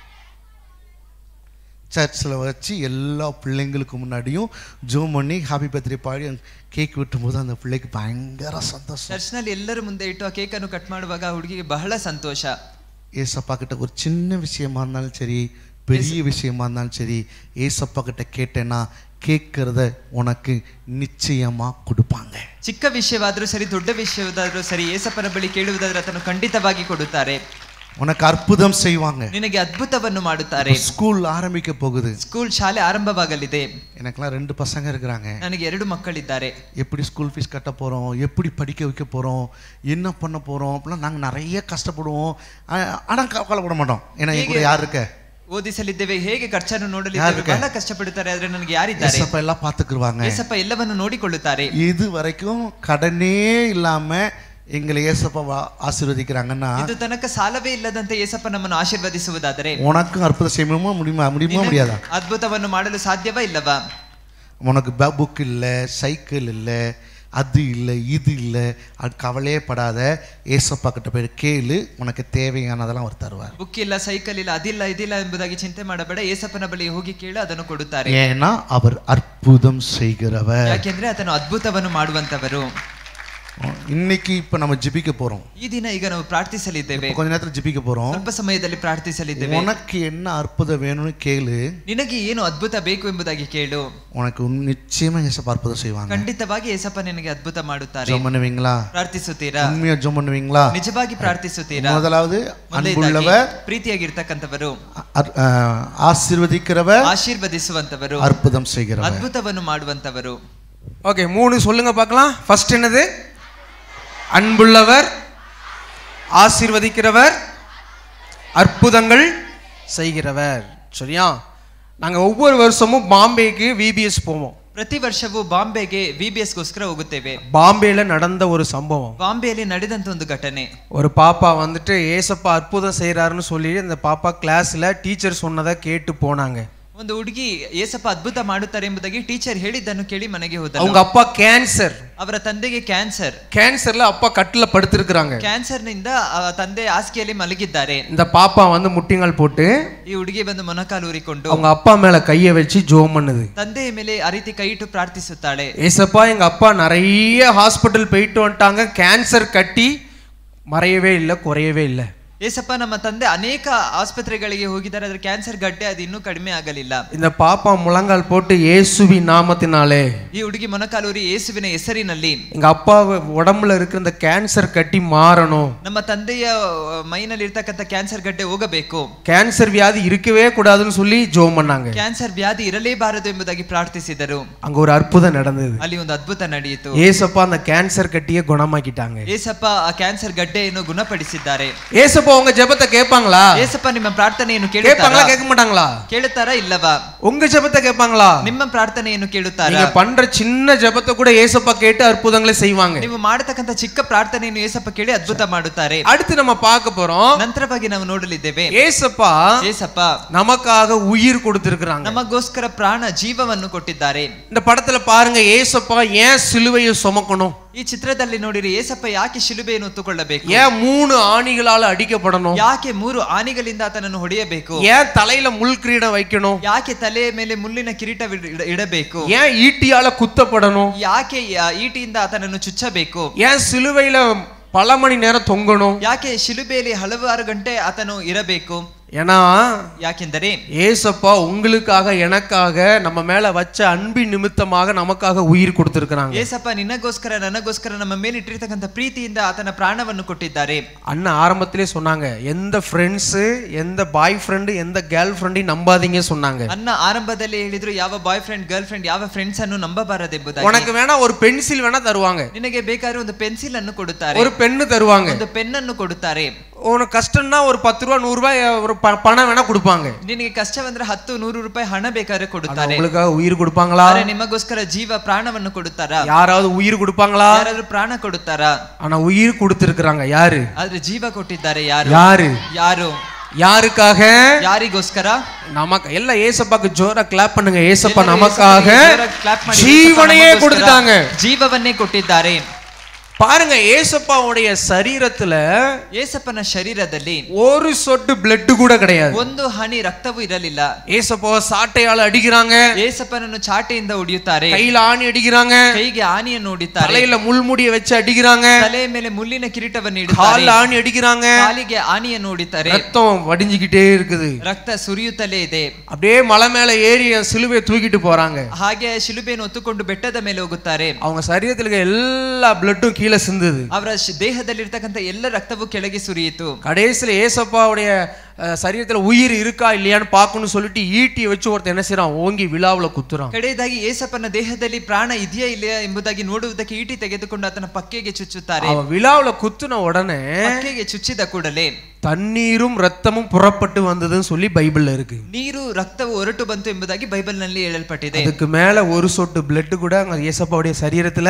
சர்ச்சில் வச்சு எல்லா பிள்ளைங்களுக்கு முன்னாடியும் ஜூம் பண்ணி ஹாப்பி பர்த்டே பாடி கேக் வெட்டும்போது அந்த பிள்ளைக்கு பயங்கர சந்தோஷம் ಚರ್ಚ್ನಲ್ಲಿ ಎಲ್ಲರ ಮುಂದೆ ಇಟ್ಟು ಆ ಕೇಕ್ ಅನ್ನು ಕಟ್ ಮಾಡುವಾಗ ಆ ಹುಡುಗಿಗೆ ಬಹಳ ಸಂತೋಷ ஏசப்பா கிட்ட ஒரு சின்ன விஷயமா இருந்தாலும் சரி பெரிய விஷயமா இருந்தாலும் சரி ஏசப்பா கிட்ட கேட்டேன்னா கேட்கறத உனக்கு நிச்சயமா கொடுப்பாங்க ಚಿಕ್ಕ ವಿಷಯವಾದ್ರೂ ಸರಿ ದೊಡ್ಡ ವಿಷಯವಾದ್ರೂ ಸರಿ ಏಸಪ್ಪನ ಬಳಿ ಕೇಳುವುದಾದ್ರೆ ಅದನ್ನು ಖಂಡಿತವಾಗಿ ಕೊಡುತ್ತಾರೆ உனக்கு அற்புதம் செய்வாங்க ನಿನಗೆ ಅದ್ಭುತವನ್ನು ಮಾಡುತ್ತಾರೆ ஸ்கூல் ஆரம்பிக்க போகுது ಸ್ಕೂಲ್ ಶಾಲೆ ಆರಂಭವಾಗಲಿದೆ எனக்கெல்லாம் ரெண்டு பசங்க இருக்கிறாங்க ನನಗೆ ಎರಡು ಮಕ್ಕಳಿದ್ದಾರೆ எப்படி ஸ்கூல் ஃபீஸ் கட்ட போகிறோம் எப்படி படிக்க வைக்க போகிறோம் என்ன பண்ண போகிறோம் அப்படிலாம் நாங்கள் நிறைய கஷ்டப்படுவோம் ஆனால் கவலைப்பட மாட்டோம் ஏன்னா என் கூட யார் இருக்க ಓದಿಸಲಿದ್ದೇವೆ ಹೇಗೆ ಖರ್ಚನ್ನು ನೋಡಲಿದ್ದೇವೆ ಯಾರಿಗೆ? ಬಹಳ ಕಷ್ಟಪಡುತ್ತಾರೆ ಆದ್ರೆ ನನಗೆ ಯಾರಿದ್ದಾರೆ ஏசப்பா எல்லாம் பார்த்துக்குருவாங்க ಏಸಪ್ಪ ಎಲ್ಲವನ್ನು ನೋಡಿಕೊಳ್ಳುತ್ತಾರೆ இது வரைக்கும் கடனே இல்லாமல் எங்களை ஏசப்பா வா- ஆசீர்வதிக்கிறாங்கன்னா ಇದು ತನಕ ಸಾಲವೇ ಇಲ್ಲದಂತೆ ಏಸಪ್ಪ ನಮ್ಮನ್ನು ಆಶೀರ್ವದಿಸುವುದಾದರೆ உனக்கும் அற்புதம் செய்யணுமா முடியுமா முடியுமா முடியாதா ಅದ್ಭುತವನ್ನು ಮಾಡಲು ಸಾಧ್ಯವಾ ಇಲ್ಲವಾ உனக்கு புக் இல்லை சைக்கிள் இல்லை அது இல்லை இது இல்லை அது கவலையே படாத ஏசப்பா கிட்ட போய் கேளு உனக்கு தேவையானதெல்லாம் அவர் தருவார் ಬುಕ್ ಇಲ್ಲ ಸೈಕಲ್ ಇಲ್ಲ ಅದಿಲ್ಲ ಇದಿಲ್ಲ ಎಂಬುದಾಗಿ ಚಿಂತೆ ಮಾಡಬೇಡ ಏಸಪ್ಪನ ಬಳಿ ಹೋಗಿ ಕೇಳು ಅದನ್ನು ಕೊಡುತ್ತಾರೆ ஏன்னா அவர் அற்புதம் செய்கிறவர் ಯಾಕೆಂದ್ರೆ ಆತನು ಅದ್ಭುತವನ್ನು ಮಾಡುವಂತವರು இன்னைக்கு இப்ப நம்ம ஜெபிக்க போறோம் ಈ ದಿನ ಈಗ ನಾವು ಪ್ರಾರ್ಥಿಸಲಿದ್ದೇವೆ கொஞ்ச நேரத்துல ஜெபிக்க போறோம் ಸ್ವಲ್ಪ ಸಮಯದಲ್ಲಿ ಪ್ರಾರ್ಥಿಸಲಿದ್ದೇವೆ உனக்கு என்ன அற்புதம் வேணும்னு கேளு ನಿನಗೆ ಏನು ಅದ್ಭುತ ಬೇಕು ಎಂಬುದಾಗಿ ಕೇಳು உனக்கு உன் நிச்சயமா ஏசப்பா அற்புதம் செய்வாங்க ಖಂಡಿತವಾಗಿ ಏಸಪ್ಪ ನಿನಗೆ ಅದ್ಭುತ ಮಾಡುತ್ತಾರೆ ஜெபம் பண்ணுவீங்களா ಪ್ರಾರ್ಥಿಸುತ್ತೀರಾ உண்மையா ஜெபம் பண்ணுவீங்களா ನಿಜವಾಗಿ ಪ್ರಾರ್ಥಿಸುತ್ತೀರಾ முதலாவது ಮೊದಲನೇದಾಗಿ அன்புள்ளவர் ಪ್ರೀತಿಯಾಗಿರ್ತಕ್ಕಂಥವರು அர்- அஹ், ஆசீர்வதிக்கிறவர் ಆಶೀರ್ವದಿಸುವಂತವರು அற்புதம் செய்கிறவர் ಅದ್ಭುತವನ್ನು ಮಾಡುವಂತವರು ஓகே மூணு சொல்லுங்க பார்க்கலாம் ஃபர்ஸ்ட் என்னது அன்புள்ளவர் ஆசீர்வதிக்கிறவர் அற்புதங்கள் செய்கிறவர் சரியா நாங்க ஒவ்வொரு வருஷமும் பாம்பேக்கு விபிஎஸ் போவோம் ಪ್ರತಿ ವರ್ಷವೂ ಬಾಂಬೆಗೆ ವಿ ಬಿ ಗೋಸ್ಕರ ಹೋಗುತ್ತೇವೆ பாம்பேல நடந்த ஒரு சம்பவம் ಬಾಂಬೆಯಲ್ಲಿ ನಡೆದಂತ ಒಂದು ಘಟನೆ ஒரு பாப்பா வந்துட்டு ஏசப்பா அற்புதம் செய்றாருன்னு சொல்லி அந்த பாப்பா கிளாஸ்ல டீச்சர் சொன்னதை கேட்டு போனாங்க ಒಂದು ಹುಡುಗಿ ಏಸಪ್ಪ ಅದ್ಭುತ ಮಾಡುತ್ತಾರೆ ಎಂಬುದಾಗಿ ಟೀಚರ್ ಹೇಳಿದ್ದನ್ನು ಕೇಳಿ ಮನೆಗೆ ಹೋದಳು அவங்க அப்பா கேன்சர் ಅವರ ತಂದೆಗೆ ಕ್ಯಾನ್ಸರ್ கேன்சர்ல அப்பா கட்டில் படுத்திருக்கிறாங்க ಕ್ಯಾನ್ಸರ್ನಿಂದ ಆ, ತಂದೆ ಹಾಸಿಗೆಯಲ್ಲಿ ಮಲಗಿದ್ದಾರೆ இந்த பாப்பா வந்து முட்டிங்கால் போட்டு ಈ ಹುಡುಗಿ ಬಂದು ಮೊಣಕಾಲು ಊರಿಕೊಂಡು அவங்க அப்பா மேல கையை வச்சு ஜோம் பண்ணுது ತಂದೆಯ ಮೇಲೆ ಆ ರೀತಿ ಕೈ ಇಟ್ಟು ಪ್ರಾರ್ಥಿಸುತ್ತಾಳೆ ஏசப்பா எங்க அப்பா நிறைய ஹாஸ்பிட்டல் போயிட்டு வந்துட்டாங்க கேன்சர் கட்டி மறையவே இல்லை குறையவே இல்லை ಏಸಪ್ಪ ನಮ್ಮ ತಂದೆ ಅನೇಕ ಆಸ್ಪತ್ರೆಗಳಿಗೆ ಹೋಗಿದ್ದಾರೆ ಆದ್ರೆ ಕ್ಯಾನ್ಸರ್ ಗಡ್ಡೆ ಅದು ಇನ್ನೂ ಕಡಿಮೆ ಆಗಲಿಲ್ಲ இந்த பாப்பா முழங்கால் போட்டு இயேசுவி நாமத்தினாலே ಈ ಹುಡುಗಿ ಮೊಣಕಾಲೂರಿ ಯೇಸುವಿನ ಹೆಸರಿನಲ್ಲಿ எங்க அப்பா உடம்புல இருக்கிற இந்த கேன்சர் கட்டி மாறணும் ನಮ್ಮ ತಂದೆಯ ಆ, ಮೈನಲ್ಲಿ ಇರ್ತಕ್ಕಂಥ ಕ್ಯಾನ್ಸರ್ ಗಡ್ಡೆ ಹೋಗಬೇಕು கேன்சர் வியாதி இருக்கவே கூடாதுன்னு சொல்லி ஜோம் பண்ணாங்க ಕ್ಯಾನ್ಸರ್ ವ್ಯಾಧಿ ಇರಲೇಬಾರದು ಎಂಬುದಾಗಿ ಪ್ರಾರ್ಥಿಸಿದರು அங்க ஒரு அற்புதம் நடந்தது ಅಲ್ಲಿ ಒಂದು ಅದ್ಭುತ ನಡೆಯಿತು ஏசப்பா அந்த கேன்சர் கட்டியை குணமாக்கிட்டாங்க ಏಸಪ್ಪ ಆ ಕ್ಯಾನ್ಸರ್ ಗಡ್ಡೆಯನ್ನು ಗುಣಪಡಿಸಿದ್ದಾರೆ ஏசப்பா உங்க ஜெபத்தை கேட்பாங்களா ಏಸಪ್ಪ ನಿಮ್ಮ ಪ್ರಾರ್ಥನೆಯನ್ನು கேட்பாங்களா ಕೇಳುತ್ತಾರಾ கேட்க மாட்டாங்களா ಕೇಳುತ್ತಾರಾ ಇಲ್ಲವಾ உங்க ஜெபத்தை கேட்பாங்களா ನಿಮ್ಮ ಪ್ರಾರ್ಥನೆಯನ್ನು ಕೇಳುತ್ತಾರಾ நீங்க பண்ற சின்ன ஜெபத்தை கூட ஏசப்பா கேட்டு அற்புதங்களை செய்வாங்க ನೀವು ಮಾಡತಕ್ಕಂಥ ಚಿಕ್ಕ ಪ್ರಾರ್ಥನೆಯನ್ನು ಏಸಪ್ಪ ಕೇಳಿ ಅದ್ಭುತ ಮಾಡುತ್ತಾರೆ அடுத்து நம்ம பார்க்க போறோம் ನಂತರವಾಗಿ ನಾವು ನೋಡಲಿದ್ದೇವೆ ஏசப்பா ಏಸಪ್ಪ நமக்காக உயிர் கொடுத்திருக்கிறாங்க ನಮಗೋಸ್ಕರ ಪ್ರಾಣ ಜೀವವನ್ನು ಕೊಟ್ಟಿದ್ದಾರೆ இந்த படத்துல பாருங்க ஏசப்பா ஏன் சிலுவையை சுமக்கணும் ಈ ಚಿತ್ರದಲ್ಲಿ ನೋಡಿರಿ ಏಸಪ್ಪ ಯಾಕೆ ಶಿಲುಬೆಯನ್ನು ಹೊತ್ತುಕೊಳ್ಳಬೇಕು ஏன் மூணு ஆணிகளால அடிக்கப்படணும் ಯಾಕೆ ಮೂರು ಆನೆಗಳಿಂದ ಆತನನ್ನು ಹೊಡೆಯಬೇಕು ஏன் தலையில முள் கிரீடம் வைக்கணும் ಯಾಕೆ ತಲೆಯ ಮೇಲೆ ಮುಳ್ಳಿನ ಕಿರೀಟ ಇಡ- ಇಡಬೇಕು ஏன் ஈட்டியால குத்தப்படணும் ಯಾಕೆ ಆ ಈಟಿಯಿಂದ ಆತನನ್ನು ಚುಚ್ಚಬೇಕು ஏன் சிலுவையில பல மணி நேரம் தொங்கணும் ಯಾಕೆ ಶಿಲುಬೆಯಲ್ಲಿ ಹಲವಾರು ಗಂಟೆ ಆತನು ಇರಬೇಕು ஏன்னா ಯಾಕೆಂದರೆ ஏசப்பா உங்களுக்காக எனக்காக நம்ம மேல வச்ச அன்பின் நிமித்தமாக நமக்காக உயிர் கொடுத்திருக்கிறாங்க ಏಸಪ್ಪ ನಿನಗೋಸ್ಕರ ನನಗೋಸ್ಕರ ನಮ್ಮ ಮೇಲೆ ಇಟ್ಟಿರ್ತಕ್ಕಂಥ ಪ್ರೀತಿಯಿಂದ ಆತನ ಪ್ರಾಣವನ್ನು ಕೊಟ್ಟಿದ್ದಾರೆ அண்ணன் ஆரம்பத்திலே சொன்னாங்க எந்த ஃப்ரெண்ட்ஸு எந்த பாய் ஃப்ரெண்டு எந்த கேர்ள் ஃப்ரெண்டையும் நம்பாதீங்க சொன்னாங்க ಅನ್ನ ಆರಂಭದಲ್ಲಿ ಹೇಳಿದ್ರು ಯಾವ ಬಾಯ್ ಫ್ರೆಂಡ್ ಗರ್ಲ್ ಫ್ರೆಂಡ್ ಯಾವ ಫ್ರೆಂಡ್ಸ್ ಅನ್ನು ನಂಬಬಾರದೆಂಬುದಾಗಿ உனக்கு வேணா ஒரு பென்சில் வேணா தருவாங்க ನಿನಗೆ ಬೇಕಾದ್ರೆ ಒಂದು ಪೆನ್ಸಿಲ್ ಅನ್ನು ಕೊಡುತ್ತಾರೆ ஒரு பென்னு தருவாங்க ಒಂದು ಪೆನ್ ಅನ್ನು ಕೊಡುತ್ತಾರೆ உனக்கு கஷ்டம்னா ஒரு பத்து ரூபா நூறு ரூபாய் ஒரு ப- பணம் வேணா கொடுப்பாங்க ನಿನಗೆ ಕಷ್ಟವಂದ್ರೆ ಹತ್ತು ನೂರು ರೂಪಾಯಿ ಹಣ ಬೇಕಾದ್ರೆ ஆனா ಕೊಡುತ್ತಾರೆ உங்களுக்காக உயிர் கொடுப்பாங்களா ಆದ್ರೆ ನಿಮಗೋಸ್ಕರ ಜೀವ ಪ್ರಾಣವನ್ನು ಕೊಡುತ್ತಾರಾ யாராவது உயிர் கொடுப்பாங்களா ಯಾರಾದ್ರೂ ಪ್ರಾಣ ಕೊಡುತ್ತಾರಾ ஆனா உயிர் கொடுத்திருக்கிறாங்க யாரு ಆದ್ರೆ ಜೀವ ಕೊಟ್ಟಿದ್ದಾರೆ ಯಾರು யாரு ಯಾರು யாருக்காக ಯಾರಿಗೋಸ್ಕರ நமக்கு எல்லாம் ஏசப்பாக்கு ஜோரா கிளாப் பண்ணுங்க ஏசப்பா ಎಲ್ಲರೂ நமக்காக ಯೇಸುವಿಗೆ ಜೋರಾಗಿ clap ಮಾಡಿ, ஜீவனையே ಯೇಸಪ್ಪ ನಮಗೋಸ್ಕರ கொடுத்துட்டாங்க ಜೀವವನ್ನೇ ಕೊಟ್ಟಿದ್ದಾರೆ பாருங்க ஏசப்பாவுடைய சரீரத்துல ಏಸಪ್ಪನ ಶರೀರದಲ್ಲಿ ஒரு சொட்டு பிளட் கூட கிடையாது ಒಂದು ಹನಿ ರಕ್ತವೂ ಇರಲಿಲ್ಲ ஏசப்பாவை சாட்டையால அடிக்கிறாங்க ಏಸಪ್ಪನನ್ನು ಚಾಟೆಯಿಂದ ಹೊಡೆಯುತ್ತಾರೆ கையில ஆணி அடிக்கிறாங்க ಕೈಗೆ ಆನೆಯನ್ನು ಹೊಡಿತಾರೆ தலையில ಮುಳ್முடிய வச்சு அடிக்கிறாங்க ತಲೆಯ ಮೇಲೆ ಮುಳ್ಳಿನ ಕಿರೀಟವನ್ನು ಇಡುತ್ತಾರೆ கால்ல ஆணி அடிக்கிறாங்க ಕಾಲಿಗೆ ಆನೆಯನ್ನು ಹೊಡಿತಾರೆ ரத்தம் வடிஞ்சுக்கிட்டே இருக்குது ರಕ್ತ ಸುರಿಯುತ್ತಲೇ ಇದೆ அப்படியே மலை மேல ஏறி என் சிலுவையை தூக்கிட்டு போறாங்க ಹಾಗೆ ಶಿಲುಬೆಯನ್ನು ಹೊತ್ತುಕೊಂಡು ಬೆಟ್ಟದ ಮೇಲೆ ಹೋಗುತ್ತಾರೆ அவங்க சரீரத்துல இருக்க எல்லா பிளட்டும் கீழே சிந்துது ಅವರ ಶ್- ದೇಹದಲ್ಲಿರ್ತಕ್ಕಂಥ ಎಲ್ಲ ರಕ್ತವು ಕೆಳಗೆ ಸುರಿಯಿತು கடைசியில ஏசப்பாவுடைய அஹ், சரீரத்துல உயிர் இருக்கா இல்லையான்னு பார்க்கணும்னு சொல்லிட்டு ஈட்டியை வச்சு ஒருத்தன் என்ன செய்றான் ஓங்கி விழாவுல குத்துறான் ಕಡೆಯದಾಗಿ ಏಸಪ್ಪನ ದೇಹದಲ್ಲಿ ಪ್ರಾಣ ಇದೆಯಾ ಇಲ್ಲಯಾ ಎಂಬುದಾಗಿ ನೋಡುವುದಕ್ಕೆ ಈಟಿ ತೆಗೆದುಕೊಂಡು ಆತನ ಪಕ್ಕೆಗೆ ಚುಚ್ಚುತ್ತಾರೆ அவன் விழாவுல குத்துன உடனே ಪಕ್ಕೆಗೆ ಚುಚ್ಚಿದ ಕೂಡಲೇ தண்ணீரும் ரத்தமும் புறப்பட்டு வந்ததுன்னு சொல்லி பைபிள்ல இருக்கு ನೀರು ರಕ್ತವು ಹೊರಟು ಬಂತು ಎಂಬುದಾಗಿ ಬೈಬಲ್ ನಲ್ಲಿ ಹೇಳಲ್ಪಟ್ಟಿದೆ அதுக்கு மேல ஒரு சொட்டு பிளட் கூட அங்க ஏசப்பாவுடைய சரீரத்துல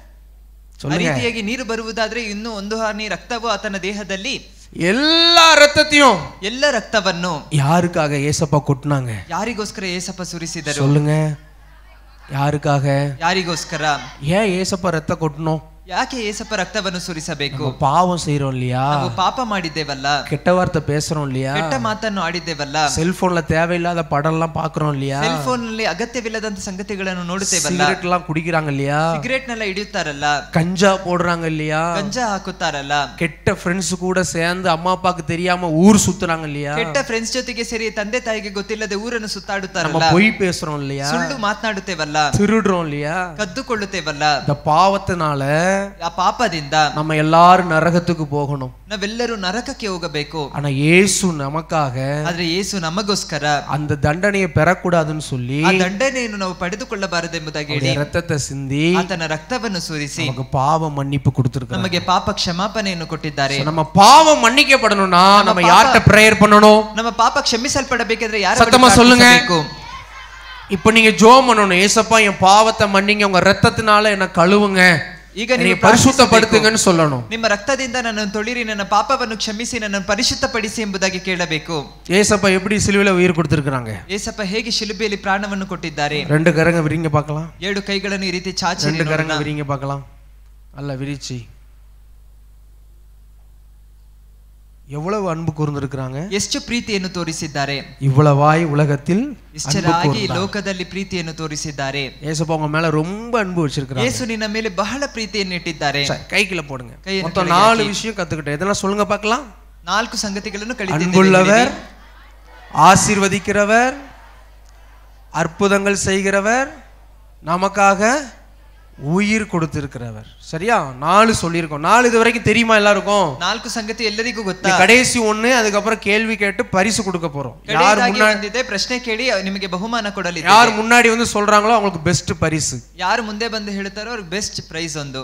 ಆ சொல்லுங்க ರೀತಿಯಾಗಿ ನೀರು ಬರುವುದಾದ್ರೆ ಇನ್ನೂ ಒಂದು ಹಾನಿ ರಕ್ತವು ಆತನ ದೇಹದಲ್ಲಿ எல்லா ரத்தத்தையும் ಎಲ್ಲ ರಕ್ತವನ್ನು யாருக்காக ஏசப்பா கொட்டினாங்க ಯಾರಿಗೋಸ್ಕರ ಏಸಪ್ಪ ಸುರಿಸಿದರು சொல்லுங்க யாருக்காக ಯಾರಿಗೋಸ್ಕರ ஏன் ஏசப்பா ரத்தம் கொட்டணும் ಯಾಕೆ ಏಸಪ್ಪ ರಕ್ತವನ್ನು ಸುರಿಸಬೇಕು நம்ம பாவம் செய்றோம் இல்லையா ನಾವು ಪಾಪ ಮಾಡಿದ್ದೇವಲ್ಲ கெட்ட வார்த்தை பேசுறோம் இல்லையா ಕೆಟ್ಟ ಮಾತನ್ನು ಆಡಿದ್ದೇವಲ್ಲ செல்போன்ல தேவையில்லாத படம் எல்லாம் பாக்குறோம் இல்லையா ಸೆಲ್ ಫೋನ್ ನಲ್ಲಿ ಅಗತ್ಯವಿಲ್ಲದಂತ ಸಂಗತಿಗಳನ್ನು ನೋಡುತ್ತೇವಲ್ಲ சிகரெட் எல்லாம் குடிக்கிறாங்க இல்லையா ಸಿಗರೇಟ್ ನೆಲ್ಲ ಹಿಡಿಯುತ್ತಾರಲ್ಲ கஞ்சா போடுறாங்க இல்லையா ಗಂಜಾ ಹಾಕುತ್ತಾರಲ್ಲ கெட்ட ஃப்ரெண்ட்ஸ் கூட சேர்ந்து அம்மா அப்பாக்கு தெரியாம ஊர் சுத்துறாங்க இல்லையா ಕೆಟ್ಟ ಫ್ರೆಂಡ್ಸ್ ಜೊತೆಗೆ ಸೇರಿ ತಂದೆ ತಾಯಿಗೆ ಗೊತ್ತಿಲ್ಲದೆ ಊರನ್ನು நம்ம ಸುತ್ತಾಡುತ್ತಾರಲ್ಲ பொய் பேசுறோம் இல்லையா ಸುಳ್ಳು ಮಾತನಾಡುತ್ತೇವಲ್ಲ திருடுறோம் இல்லையா ಕದ್ದುಕೊಳ್ಳುತ್ತೇವಲ್ಲ இந்த பாவத்தினால ಆ ಪಾಪದಿಂದ நம்ம எல்லாரும் நரகத்துக்கு போகணும் ನಾವೆಲ್ಲರೂ ನರಕಕ್ಕೆ ಹೋಗಬೇಕು ஆனா இயேசு நமக்காக ಆದ್ರೆ ಯೇಸು ನಮಗೋಸ್ಕರ அந்த தண்டனையை பெறக்கூடாதுன்னு சொல்லி ಆ ದಂಡನೆಯನ್ನು ನಾವು ಪಡೆದುಕೊಳ್ಳಬಾರದೆಂಬುದಾಗಿ ಹೇಳಿ அவருடைய ரத்தத்தை சிந்தி ಆತನ ರಕ್ತವನ್ನು ಸುರಿಸಿ நமக்கு பாவ மன்னிப்பு கொடுத்துருக்காங்க ನಮಗೆ ಪಾಪ ಕ್ಷಮಾಪಣೆಯನ್ನು ಕೊಟ್ಟಿದ್ದಾರೆ நம்ம பாவம் மன்னிக்கப்படணும்னா நம்ம யார்கிட்ட பிரேயர் பண்ணணும் ನಮ್ಮ ಪಾಪ ಕ್ಷಮಿಸಲ್ಪಡಬೇಕಾದ್ರೆ ಯಾರ சத்தமா சொல்லுங்க. ಪ್ರಾರ್ಥಿಸಬೇಕು? இப்போ நீங்க ஜோம் பண்ணணும் ஏசப்பா என் பாவத்தை மன்னிங்க உங்க ரத்தத்தினால என்ன கழுவுங்க ಈಗ ನೀವು நீ பரிசுத்தப்படுத்துங்கன்னு சொல்லணும் ನಿಮ್ಮ ರಕ್ತದಿಂದ ನನ್ನನ್ನು ತೊಳಿರಿ ನನ್ನ ಪಾಪವನ್ನು ಕ್ಷಮಿಸಿ ನನ್ನನ್ನು ಪರಿಶುದ್ಧಪಡಿಸಿ ಎಂಬುದಾಗಿ ಕೇಳಬೇಕು ஏசப்பா எப்படி சிலுவையில உயிர் கொடுத்துருக்குறாங்க ಏಸಪ್ಪ ಹೇಗೆ ಶಿಲುಬೆಯಲ್ಲಿ ಪ್ರಾಣವನ್ನು ಕೊಟ್ಟಿದ್ದಾರೆ ரெண்டு கரங்க விரிங்க பார்க்கலாம் ಎರಡು ಕೈಗಳನ್ನು ಈ ರೀತಿ ಚಾಚಿ ரெண்டு ನೋಡೋಣ. கரங்க விரிங்க பார்க்கலாம் அல்ல விரிச்சி எவ்வளவு அன்பு கூர்ந்திருக்கிறாங்க ಎಷ್ಟು ಪ್ರೀತಿಯನ್ನು ತೋರಿಸಿದ್ದಾರೆ இவ்வளவாய் உலகத்தில் அன்பு ಇಷ್ಟರಾಗಿ கூர்ந்தார். ಲೋಕದಲ್ಲಿ ಪ್ರೀತಿಯನ್ನು ತೋರಿಸಿದ್ದಾರೆ ஏசப்பா உங்க மேல ரொம்ப அன்பு வச்சிருக்கிறாங்க ಯೇಸು ನಿನ್ನ ಮೇಲೆ ಬಹಳ ಪ್ರೀತಿಯನ್ನು ಇಟ್ಟಿದ್ದಾರೆ சரி, கைக்குள்ள போடுங்க கையை மொத்தம் கீழே நாலு ಹಾಕಿ. விஷயம் கத்துக்கிட்டேன் எதெல்லாம் சொல்லுங்க பார்க்கலாம் ನಾಲ್ಕು ಸಂಗತಿಗಳನ್ನು ಕಲಿತಿದ್ದೇವೆ அன்புள்ளவர் ஆசீர்வதிக்கிறவர் அற்புதங்கள் செய்கிறவர் நமக்காக உயிர் கொடுத்திருக்கிறவர் சரியா நாலு சொல்லியிருக்கோம் நாலு இது வரைக்கும் தெரியுமா எல்லாருக்கும் ನಾಲ್ಕು ಸಂಗತಿ ಎಲ್ಲರಿಗೂ இந்த ಗೊತ್ತಾ கடைசி ஒண்ணு அதுக்கப்புறம் கேள்வி கேட்டு பரிசு கொடுக்க போறோம் யார் ಕಡೆಯದಾಗಿ முன்னாடி ಬಂದಿದೆ ಪ್ರಶ್ನೆ ಕೇಳಿ ನಿಮಗೆ ಬಹುಮಾನ ಕೊಡಲಿ யார் முன்னாடி வந்து சொல்றாங்களோ அவங்களுக்கு பெஸ்ட் பரிசு ಯಾರು ಮುಂದೆ ಬಂದು ಹೇಳ್ತಾರೋ ಅವ್ರಿಗೆ ಬೆಸ್ಟ್ ಪ್ರೈಸ್ ಒಂದು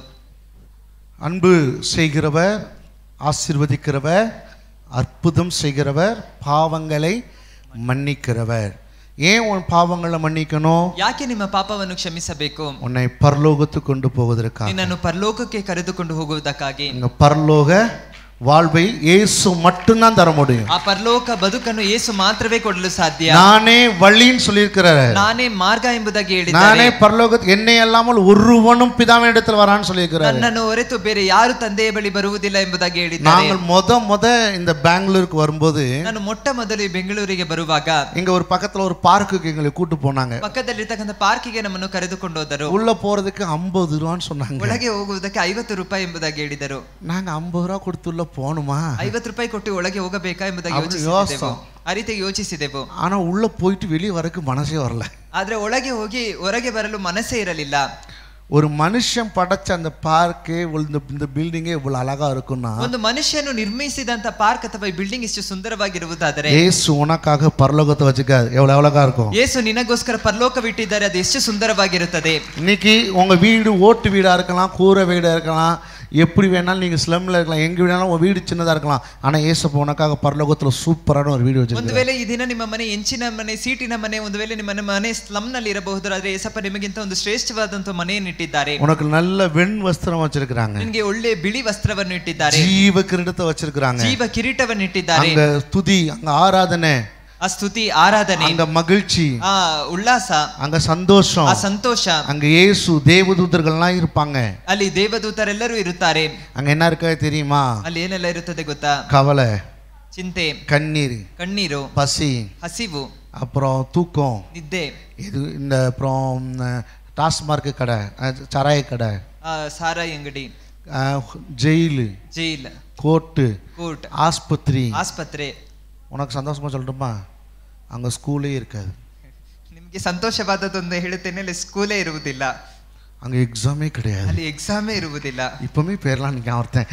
அன்பு செய்கிறவர் ஆசீர்வதிக்கிறவர் அற்புதம் செய்கிறவர் பாவங்களை மன்னிக்கிறவர் ஏன் உன் பாவங்களை மன்னிக்கணும் ಯಾಕೆ ನಿಮ್ಮ ಪಾಪವನ್ನು ಕ್ಷಮಿಸಬೇಕು உன்னை பரலோகத்துக்கு கொண்டு போவதற்காக ನಿನ್ನನ್ನು ಪರಲೋಕಕ್ಕೆ ಕರೆದುಕೊಂಡು ಹೋಗುವುದಕ್ಕಾಗಿ இங்க பரலோக வாழ்வை இயேசு மட்டும்தான் தர முடியும் ಆ ಪರಲೋಕ ಬದುಕನ್ನು ಯೇಸು ಮಾತ್ರವೇ ಕೊಡಲು ಸಾಧ್ಯ நானே வழின்னு சொல்லியிருக்கிறாரு ನಾನೇ ಮಾರ್ಗ ಎಂಬುದಾಗಿ ಹೇಳಿದ್ದಾರೆ நானே பரலோகத்து என்னை அல்லாமல் ஒருவனும் பிதாவின் இடத்துல வரான்னு சொல்லியிருக்கிறாரு ನನ್ನನ್ನು ಹೊರತು ಬೇರೆ ಯಾರು ತಂದೆಯ ಬಳಿ ಬರುವುದಿಲ್ಲ ಎಂಬುದಾಗಿ ಹೇಳಿದ್ದಾರೆ நாங்கள் முத முத இந்த பெங்களூருக்கு வரும்போது ನಾನು ಮೊಟ್ಟ ಮೊದಲು ಈ ಬೆಂಗಳೂರಿಗೆ ಬರುವಾಗ இங்க ஒரு பக்கத்துல ஒரு பார்க்குக்கு எங்களை கூட்டு போனாங்க ಪಕ್ಕದಲ್ಲಿರ್ತಕ್ಕಂಥ ಪಾರ್ಕಿಗೆ ನಮ್ಮನ್ನು ಕರೆದುಕೊಂಡು ಹೋದರು உள்ள போறதுக்கு ஐம்பது ரூபான்னு சொன்னாங்க ಒಳಗೆ ಹೋಗುವುದಕ್ಕೆ ಐವತ್ತು ರೂಪಾಯಿ ಎಂಬುದಾಗಿ ಹೇಳಿದರು நாங்க ஐம்பது ரூபா கொடுத்து உள்ள போகணுமா ಐವತ್ತು ರೂಪಾಯಿ ಕೊಟ್ಟು ಒಳಗೆ ಹೋಗಬೇಕಾ ಎಂಬುದಾಗಿ ಅವ್ರು ಯೋಚಿಸಿದೆವು ಯೋಚಿಸೋ. ಆ ರೀತಿ ಯೋಚಿಸಿದೆವು ஆனா உள்ள போயிட்டு வெளியே வரக்கு மனசே வரல ಆದ್ರೆ ಒಳಗೆ ಹೋಗಿ ಹೊರಗೆ ಬರಲು ಮನಸ್ಸೇ ಇರಲಿಲ್ಲ ஒரு மனுஷன் படைச்ச அந்த பார்க்கு இந்த இந்த பில்டிங்கே இவ்வளவு அழகா இருக்கும்னா ಒಂದು ಮನುಷ್ಯನು ನಿರ್ಮಿಸಿದಂತ ಪಾರ್ಕ್ ಅಥವಾ ಈ ಬಿಲ್ಡಿಂಗ್ ಇಷ್ಟು ಸುಂದರವಾಗಿರುವುದಾದರೆ ஏசு உனக்காக பரலோகத்தை வச்சுக்க எவ்வளவு அழகா இருக்கும் ಯೇಸು ನಿನಗೋಸ್ಕರ ಪರಲೋಕವಿಟ್ಟಿದ್ದಾರೆ ಅದು ಎಷ್ಟು ಸುಂದರವಾಗಿರುತ್ತದೆ இன்னைக்கு உங்க வீடு ஓட்டு வீடா இருக்கலாம் கூரை வீடா இருக்கலாம் எப்படி வேணாலும் நீங்க ஸ்லம்ல இருக்கலாம் எங்க வேணாலும் உங்க வீடு சின்னதா இருக்கலாம் ஆனா ஏசப்ப உனக்காக பரலோகத்துல சூப்பரான ஒரு வீடு ಒಂದು வச்சிருக்காரு ವೇಳೆ ಈ ದಿನ ನಿಮ್ಮ ಮನೆ ಎಂಚಿನ ಮನೆ ಸೀಟಿನ ಮನೆ ಒಂದು ವೇಳೆ ನಿಮ್ಮ ಮನೆ ಸ್ಲಮ್ ನಲ್ಲಿ ಇರಬಹುದು ಆದ್ರೆ ಏಸಪ್ಪ ನಿಮಗಿಂತ ಒಂದು ಶ್ರೇಷ್ಠವಾದಂತಹ ಮನೆಯನ್ನು ಇಟ್ಟಿದ್ದಾರೆ உனக்கு நல்ல வெண் வஸ்திரம் வச்சிருக்கிறாங்க ನಿಮಗೆ ಒಳ್ಳೆ ಬಿಳಿ ವಸ್ತ್ರವನ್ನು ಇಟ್ಟಿದ್ದಾರೆ ஜீவ கிரீடத்தை வச்சிருக்கிறாங்க ಜೀವ ಕಿರೀಟವನ್ನು ಇಟ್ಟಿದ್ದಾರೆ அங்க துதி அங்க ஆராதனை ಆ ಸ್ತುತಿ ಆರಾಧನೆ அங்க மகிழ்ச்சி ಆ ಉಲ್ಲಾಸ அங்க சந்தோஷம் ಆ ಸಂತೋಷ அங்க இயேசு தேவதூதர்கள்லாம் இருப்பாங்க ಅಲ್ಲಿ ದೇವದೂತರೆಲ್ಲರೂ ಇರುತ್ತಾರೆ அங்க என்ன இருக்கா தெரியுமா ಅಲ್ಲಿ ಏನೆಲ್ಲ ಇರುತ್ತದೆ ಗೊತ್ತಾ கவலை ಚಿಂತೆ கண்ணீர் ಕಣ್ಣೀರು பசி ಹಸಿವು அப்புறம் தூக்கம் ನಿದ್ದೆ இது இந்த அப்புறம் டாஸ்மார்க் கடை அஹ், சாராய கடை ಆ ಸಾರಾಯಿ ಅಂಗಡಿ அஹ், ஜெயிலு ಜೈಲ್ கோர்ட்டு ಕೋರ್ಟ್ ஆஸ்பத்திரி ಆಸ್ಪತ್ರೆ உனக்கு சந்தோஷமா சொல்லட்டுமா அங்க ஸ்கூலே இருக்காது ನಿಮ್ಗೆ ಸಂತೋಷವಾದದ್ದೊಂದು ಹೇಳುತ್ತೇನೆ ಅಲ್ಲಿ ಸ್ಕೂಲೇ ಇರುವುದಿಲ್ಲ அங்க எக்ஸாமே கிடையாது ಅಲ್ಲಿ ಎಕ್ಸಾಮೇ ಇರುವುದಿಲ್ಲ இப்பவுமே பேர்லாம் நீங்க ஒருத்தன்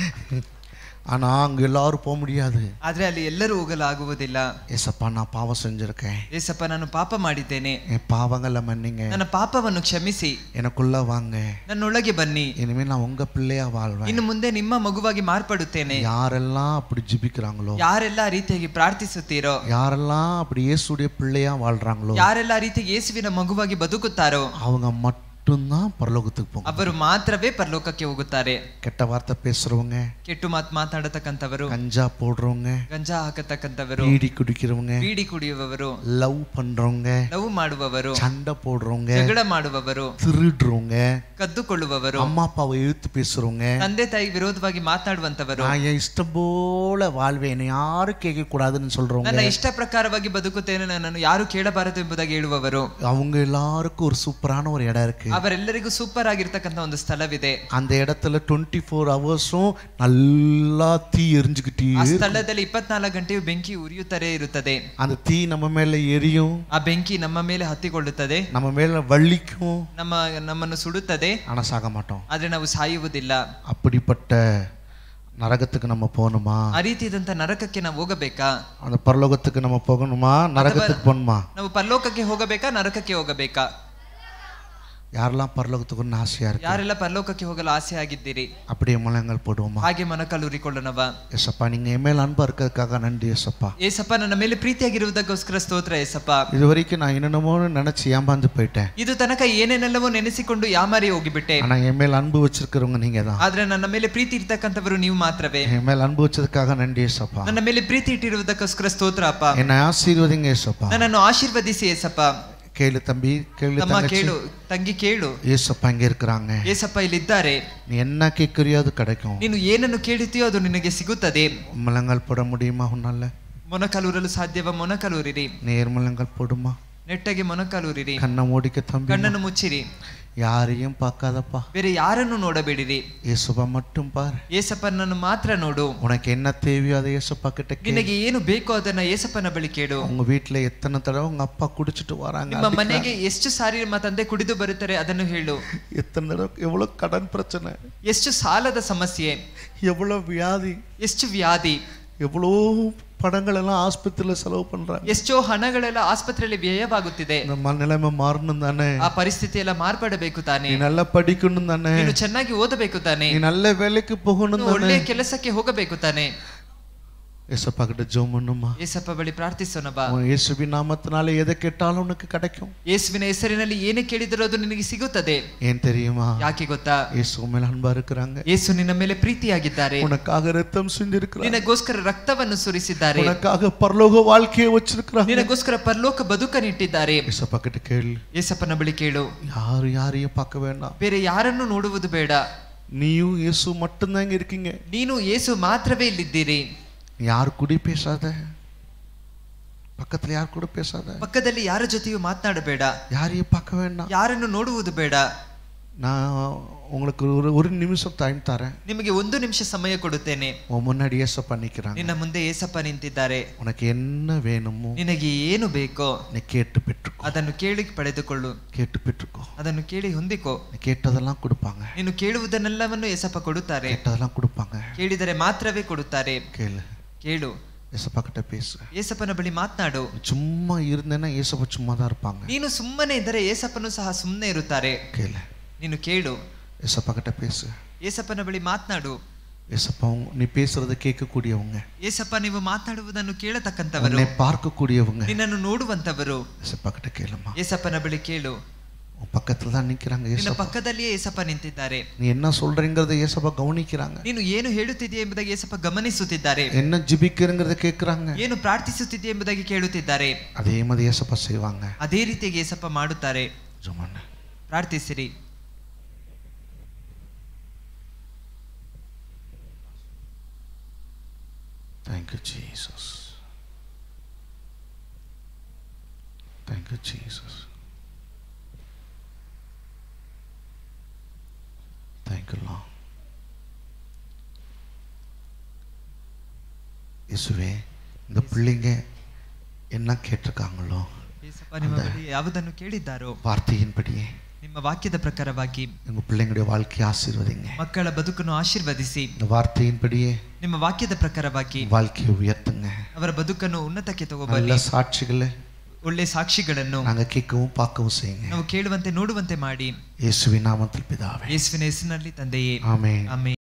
ஆனா அங்க எல்லாரும் போக முடியாது ಆದ್ರೆ ಅಲ್ಲಿ ಎಲ್ಲರೂ ಹೋಗಲು ಆಗುವುದಿಲ್ಲ ஏசப்பா நான் பாவம் செஞ்சிருக்கேன் ಏಸಪ್ಪ ನಾನು ಪಾಪ ಮಾಡಿದ್ದೇನೆ என் பாவங்களை மன்னிங்க ನನ್ನ ಪಾಪವನ್ನು ಕ್ಷಮಿಸಿ எனக்குள்ள வாங்க ನನ್ನೊಳಗೆ ಬನ್ನಿ இனிமே நான் உங்க பிள்ளையா வாழ்வேன் ಇನ್ನು ಮುಂದೆ ನಿಮ್ಮ ಮಗುವಾಗಿ ಮಾರ್ಪಡುತ್ತೇನೆ யாரெல்லாம் அப்படி ஜிபிக்கிறாங்களோ ಯಾರೆಲ್ಲ ಆ ರೀತಿಯಾಗಿ ಪ್ರಾರ್ಥಿಸುತ್ತೀರೋ யாரெல்லாம் அப்படி இயேசுடைய பிள்ளையா வாழ்றாங்களோ ಯಾರೆಲ್ಲ ಆ ರೀತಿ ಯೇಸುವಿನ ಮಗುವಾಗಿ ಬದುಕುತ್ತಾರೋ அவங்க மட்டும்தான் பரலோகத்துக்கு போங்க ಅವರು ಮಾತ್ರವೇ ಪರಲೋಕಕ್ಕೆ ಹೋಗುತ್ತಾರೆ கெட்ட வார்த்தை பேசுறவங்க ಕೆಟ್ಟು ಮಾತ್ ಮಾತಾಡತಕ್ಕಂಥವರು கஞ்சா போடுறவங்க ಗಂಜಾ ಹಾಕತಕ್ಕಂಥವರು பீடி குடிக்கிறவங்க ಬೀಡಿ ಕುಡಿಯುವವರು லவ் பண்றவங்க ಲವ್ ಮಾಡುವವರು சண்டை போடுறவங்க ಜಗಳ ಮಾಡುವವರು திருடுறவங்க ಕದ್ದುಕೊಳ್ಳುವವರು அம்மா அப்பாவை எழுத்து பேசுறவங்க ತಂದೆ ತಾಯಿ ವಿರೋಧವಾಗಿ ಮಾತನಾಡುವಂತವರು நான் என் இஷ்டம் போல வாழ்வேன் என்னை யாரும் கேட்க கூடாதுன்னு சொல்றவங்க ನನ್ನ ಇಷ್ಟ ಪ್ರಕಾರವಾಗಿ ಬದುಕುತ್ತೇನೆ ನನ್ನನ್ನು ಯಾರು ಕೇಳಬಾರದು ಎಂಬುದಾಗಿ ಹೇಳುವವರು அவங்க எல்லாருக்கும் ஒரு சூப்பரான ஒரு இடம் இருக்கு ಅವರೆಲ್ಲರಿಗೂ ಸೂಪರ್ ಆಗಿರ್ತಕ್ಕಂಥ ಒಂದು ಸ್ಥಳವಿದೆ அந்த இடத்துல டுவெண்ட்டி ஃபோர் ஹவர்ஸும் நல்லா தீ எரிஞ்சுக்கிட்டே ಆ இருக்கும். ಸ್ಥಳದಲ್ಲಿ ಇಪ್ಪತ್ನಾಲ್ಕು ಗಂಟೆಯು ಬೆಂಕಿ ಉರಿಯುತ್ತಲೇ ಇರುತ್ತದೆ அந்த தீ நம்ம மேல எரியும் ಆ ಬೆಂಕಿ ನಮ್ಮ ಮೇಲೆ ಹತ್ತಿಕೊಳ್ಳುತ್ತದೆ நம்ம மேல வள்ளிக்கும் ನಮ್ಮ ನಮ್ಮನ್ನು ಸುಡುತ್ತದೆ ஆனா சாக மாட்டோம் ಆದ್ರೆ ನಾವು ಸಾಯುವುದಿಲ್ಲ அப்படிப்பட்ட நரகத்துக்கு நம்ம போகணுமா ಆ ರೀತಿಯಾದಂತ ನರಕಕ್ಕೆ ನಾವು ಹೋಗಬೇಕಾ அந்த பரலோகத்துக்கு நம்ம போகணுமா நரகத்துக்கு போகணுமா ನಾವು ಪರಲೋಕಕ್ಕೆ ಹೋಗಬೇಕಾ ನರಕಕ್ಕೆ ಹೋಗಬೇಕಾ யாரெல்லாம் பரலோகத்துக்குன்னு ஆசையா இருக்கு ಯಾರೆಲ್ಲ ಪರಲೋಕಕ್ಕೆ ಹೋಗಲು ಆಸೆ ಆಗಿದ್ದೀರಿ அப்படியே முழங்கள் போடுவோமா ಹಾಗೆ ಮೊನಕಲೂರಿಕೊಳ್ಳೋಣವ எசப்பா நீங்க என் மேல் அன்பா இருக்கிறதுக்காக நன்றி எசப்பா ಏಸಪ್ಪ ನನ್ನ ಮೇಲೆ ಪ್ರೀತಿಯಾಗಿರುವುದಕ್ಕೋಸ್ಕರ ಸ್ತೋತ್ರ ಏಸಪ್ಪ இது வரைக்கும் நான் என்னென்னமோ நினைச்சு ஏமாந்து போயிட்டேன் ಇದು ತನಕ ಏನೇನೆಲ್ಲವೋ ನೆನೆಸಿಕೊಂಡು ಯಾಮಾರಿ ಹೋಗಿಬಿಟ್ಟೆ ஆனா என் மேல் அன்பு வச்சிருக்கிறவங்க நீங்க தான் ಆದ್ರೆ ನನ್ನ ಮೇಲೆ ಪ್ರೀತಿ ಇರ್ತಕ್ಕಂಥವರು ನೀವು ಮಾತ್ರವೇ என் மேல் அன்பு வச்சதுக்காக நன்றி ஏசப்பா ನನ್ನ ಮೇಲೆ ಪ್ರೀತಿ ಇಟ್ಟಿರುವುದಕ್ಕೋಸ್ಕರ ಸ್ತೋತ್ರ ಅಪ್ಪ என்னை ஆசீர்வதிங்க ஏசப்பா ನನ್ನನ್ನು ಆಶೀರ್ವದಿಸಿ ಏಸಪ್ಪ கேளு தம்பி கேளு ತಮ್ಮ தங்கச்சி ಕೇಳು ತಂಗಿ ಕೇಳು ஏசப்பா இங்க இருக்கிறாங்க ಏಸಪ್ಪ ಇಲ್ಲಿದ್ದಾರೆ நீ என்ன கேட்குறியோ அது கிடைக்கும் ನೀನು ಏನನ್ನು ಕೇಳುತ್ತೀಯೋ அது ನಿನಗೆ ಸಿಗುತ್ತದೆ முழங்கால் போட முடியுமா உன்னால ಮೊನಕಲೂರಲು ಸಾಧ್ಯವ ಮೊನಕಲೂರಿರಿ நேர் முழங்கால் போடுமா ನೆಟ್ಟಗೆ ಮೊನಕಲೂರಿರಿ கண்ணை மூடிக்க தம்பி ಕಣ್ಣನ್ನು ಮುಚ್ಚಿರಿ யாரையும் பார்க்காதப்பா ಬೇರೆ ಯಾರನ್ನು ನೋಡಬೇಡಿರಿ ஏசப்பா மட்டும் பாரு ಏಸಪ್ಪನನ್ನು ಮಾತ್ರ ನೋಡು உனக்கு என்ன தேவையோ அதை ஏசப்பா கிட்ட கேளு ನಿನಗೆ ಏನು ಬೇಕೋ ಅದನ್ನ ಏಸಪ್ಪನ ಬಳಿ ಕೇಳು உங்க வீட்டுல எத்தனை தடவை உங்க அப்பா குடிச்சிட்டு வராங்க ನಿಮ್ಮ ಮನೆಗೆ ಎಷ್ಟು ಸಾರಿ ನಿಮ್ಮ ತಂದೆ ಕುಡಿದು ಬರುತ್ತಾರೆ ಅದನ್ನು ಹೇಳು எத்தனை தடவை எவ்வளவு கடன் பிரச்சனை ಎಷ್ಟು ಸಾಲದ ಸಮಸ್ಯೆ எவ்வளவு வியாதி ಎಷ್ಟು ವ್ಯಾಧಿ எவ்வளோ படங்கள் எல்லாம் ஆஸ்பத்திரியில செலவு பண்றாங்க ಎಷ್ಟೋ ಹಣಗಳೆಲ್ಲ ಆಸ್ಪತ್ರೆಯಲ್ಲಿ ವ್ಯಯವಾಗುತ್ತಿದೆ நம்ம நிலைமை மாறணும் தானே ಆ ಪರಿಸ್ಥಿತಿ ಎಲ್ಲ ಮಾರ್ಪಡಬೇಕು ತಾನೆ நீ நல்லா படிக்கணும் தானே ನೀನು ಚೆನ್ನಾಗಿ ಓದಬೇಕು ತಾನೆ நீ நல்ல வேலைக்கு போகணும் ನೀನು தானே ಒಳ್ಳೆಯ ಕೆಲಸಕ್ಕೆ ಹೋಗಬೇಕು ತಾನೆ ஏசப்பா கிட்ட ஜோம் பண்ணுமா ಏಸಪ್ಪ ಬಳಿ ಪ್ರಾರ್ಥಿಸೋಣ ಬಾ உன் இயேசுவின் நாமத்தினால எதை கேட்டாலும் உனக்கு கிடைக்கும் ಯೇಸುವಿನ ಹೆಸರಿನಲ್ಲಿ ಏನೇ ಕೇಳಿದರೂ ಅದು ನಿನಗೆ ಸಿಗುತ್ತದೆ ஏன் தெரியுமா ಯಾಕೆ ಗೊತ್ತಾ இயேசு மேல அன்பா இருக்கிறாங்க ಯೇಸು ನಿನ್ನ ಮೇಲೆ ಪ್ರೀತಿಯಾಗಿದ್ದಾರೆ உனக்காக ரத்தம் சிந்திருக்கிறாங்க ನಿನಗೋಸ್ಕರ ರಕ್ತವನ್ನು ಸುರಿಸಿದ್ದಾರೆ உனக்காக பரலோக வாழ்க்கையை வச்சிருக்கிறாங்க ನಿನಗೋಸ್ಕರ ಪರಲೋಕ ಬದುಕನ್ನಿಟ್ಟಿದ್ದಾರೆ ஏசப்பா கிட்ட கேளு ಏಸಪ್ಪನ ಬಳಿ ಕೇಳು யாரு யாரையும் பார்க்க வேண்டாம் ಬೇರೆ ಯಾರನ್ನು ನೋಡುವುದು ಬೇಡ நீயும் இயேசு மட்டும்தான் இங்க இருக்கீங்க ನೀನು ಯೇಸು ಮಾತ್ರವೇ ಇಲ್ಲಿದ್ದೀರಿ யார் கூட பேசாத பக்கத்துல யார் கூட பேசாத ಪಕ್ಕದಲ್ಲಿ ಯಾರ ಜೊತೆಯೂ ಮಾತನಾಡಬೇಡ யாரையும் பார்க்க வேண்டாம் ಯಾರನ್ನು ನೋಡುವುದು ಬೇಡ நான் உங்களுக்கு ஒரு ஒரு நிமிஷம் டைம் தரேன் ನಿಮಗೆ ಒಂದು ನಿಮಿಷ ಸಮಯ ಕೊಡುತ್ತೇನೆ உன் முன்னாடி ஏசப்பா நிக்கிறாங்க ನಿನ್ನ ಮುಂದೆ ಏಸಪ್ಪ ನಿಂತಿದ್ದಾರೆ உனக்கு என்ன வேணுமோ ನಿನಗೆ ಏನು ಬೇಕೋ நீ கேட்டு பெற்றுக்கோ ಅದನ್ನು ಕೇಳಿ ಪಡೆದುಕೊಳ್ಳು கேட்டு பெற்றுக்கோ ಅದನ್ನು ಕೇಳಿ ಹೊಂದಿಕೋ நீ கேட்டதெல்லாம் கொடுப்பாங்க ನೀನು ಕೇಳುವುದನ್ನೆಲ್ಲವನ್ನು ಏಸಪ್ಪ ಕೊಡುತ್ತಾರೆ கேட்டதெல்லாம் கொடுப்பாங்க ಕೇಳಿದರೆ ಮಾತ್ರವೇ ಕೊಡುತ್ತಾರೆ கேளு ಕೇಳು ஏசப்பா கிட்ட பேசு ಏಸಪ್ಪನ ಬಳಿ ಮಾತನಾಡು நீ சும்மா இருந்தேன்னா ஏசப்பா சும்மா தான் இருப்பாங்க ನೀನು ಸುಮ್ಮನೆ ಇದ್ದರೆ ಏಸಪ್ಪನು ಸಹ ಸುಮ್ಮನೆ ಇರುತ್ತಾರೆ கேளு ನೀನು ಕೇಳು ஏசப்பா கிட்ட பேசு ಏಸಪ್ಪನ ಬಳಿ ಮಾತನಾಡು ஏசப்பா உங்க- நீ பேசுறத கேட்கக்கூடியவங்க ಏಸಪ್ಪ ನೀವು ಮಾತನಾಡುವುದನ್ನು ಕೇಳತಕ್ಕಂಥವರು உன்னை பார்க்கக்கூடியவங்க ನಿನ್ನನ್ನು ನೋಡುವಂತವರು ஏசப்பா கிட்ட கேளுமா ಏಸಪ್ಪನ ಬಳಿ ಕೇಳು உன் பக்கத்துல தான் நிக்கிறாங்க ನಿನ್ನ ஏசப்பா ಪಕ್ಕದಲ್ಲಿಯೇ ಏಸಪ್ಪ ನಿಂತಿದ್ದಾರೆ நீ என்ன சொல்றீங்கிறத ஏசப்பா கவனிக்கிறாங்க ನೀನು ಏನು ಹೇಳುತ್ತಿದೆಯಾ ಎಂಬುದಾಗಿ ಏಸಪ್ಪ ಗಮನಿಸುತ್ತಿದ್ದಾರೆ என்ன ஜிபிக்கிறங்கிறத கேட்குறாங்க ಏನು ಪ್ರಾರ್ಥಿಸುತ್ತಿದೆಯಾ ಎಂಬುದಾಗಿ ಕೇಳುತ್ತಿದ್ದಾರೆ அதே மாதிரி ஏசப்பா செய்வாங்க ಅದೇ ರೀತಿಯಾಗಿ ಏಸಪ್ಪ ಮಾಡುತ್ತಾರೆ ஜுமன் ಪ್ರಾರ್ಥಿಸಿರಿ தேங்க்யூ ஜீசஸ் தேங்க்யூ ஜீசஸ் தேங்க்யூலா இயேசுவே இந்த பிள்ளைங்க என்ன கேட்டிருக்காங்களோ ಏಸಪ್ಪ ನಿಮ್ಮ ಬಳಿ ಯಾವುದನ್ನು ಕೇಳಿದ್ದಾರೋ வார்த்தையின்படியே ನಿಮ್ಮ ವಾಕ್ಯದ ಪ್ರಕಾರವಾಗಿ எங்கள் பிள்ளைங்களுடைய வாழ்க்கையை ஆசீர்வதிங்க ಮಕ್ಕಳ ಬದುಕನ್ನು ಆಶೀರ್ವದಿಸಿ இந்த வார்த்தையின்படியே ನಿಮ್ಮ ವಾಕ್ಯದ ಪ್ರಕಾರವಾಗಿ வாழ்க்கையை உயர்த்துங்க ಅವರ ಬದುಕನ್ನು ಉನ್ನತಕ್ಕೆ நல்ல ತಗೋಬರಲಿ சாட்சிகளை ಒಳ್ಳೆ ಸಾಕ್ಷಿಗಳನ್ನು நாங்கள் கேட்கவும் பார்க்கவும் செய்யுங்க ನಾವು ಕೇಳುವಂತೆ ನೋಡುವಂತೆ ಮಾಡಿ இயேசுவின் நாமத்தில் பிதாவே ಯೇಸುವಿನ ಹೆಸರಿನಲ್ಲಿ ತಂದೆಯೇ ஆமென் ಆಮೇಲೆ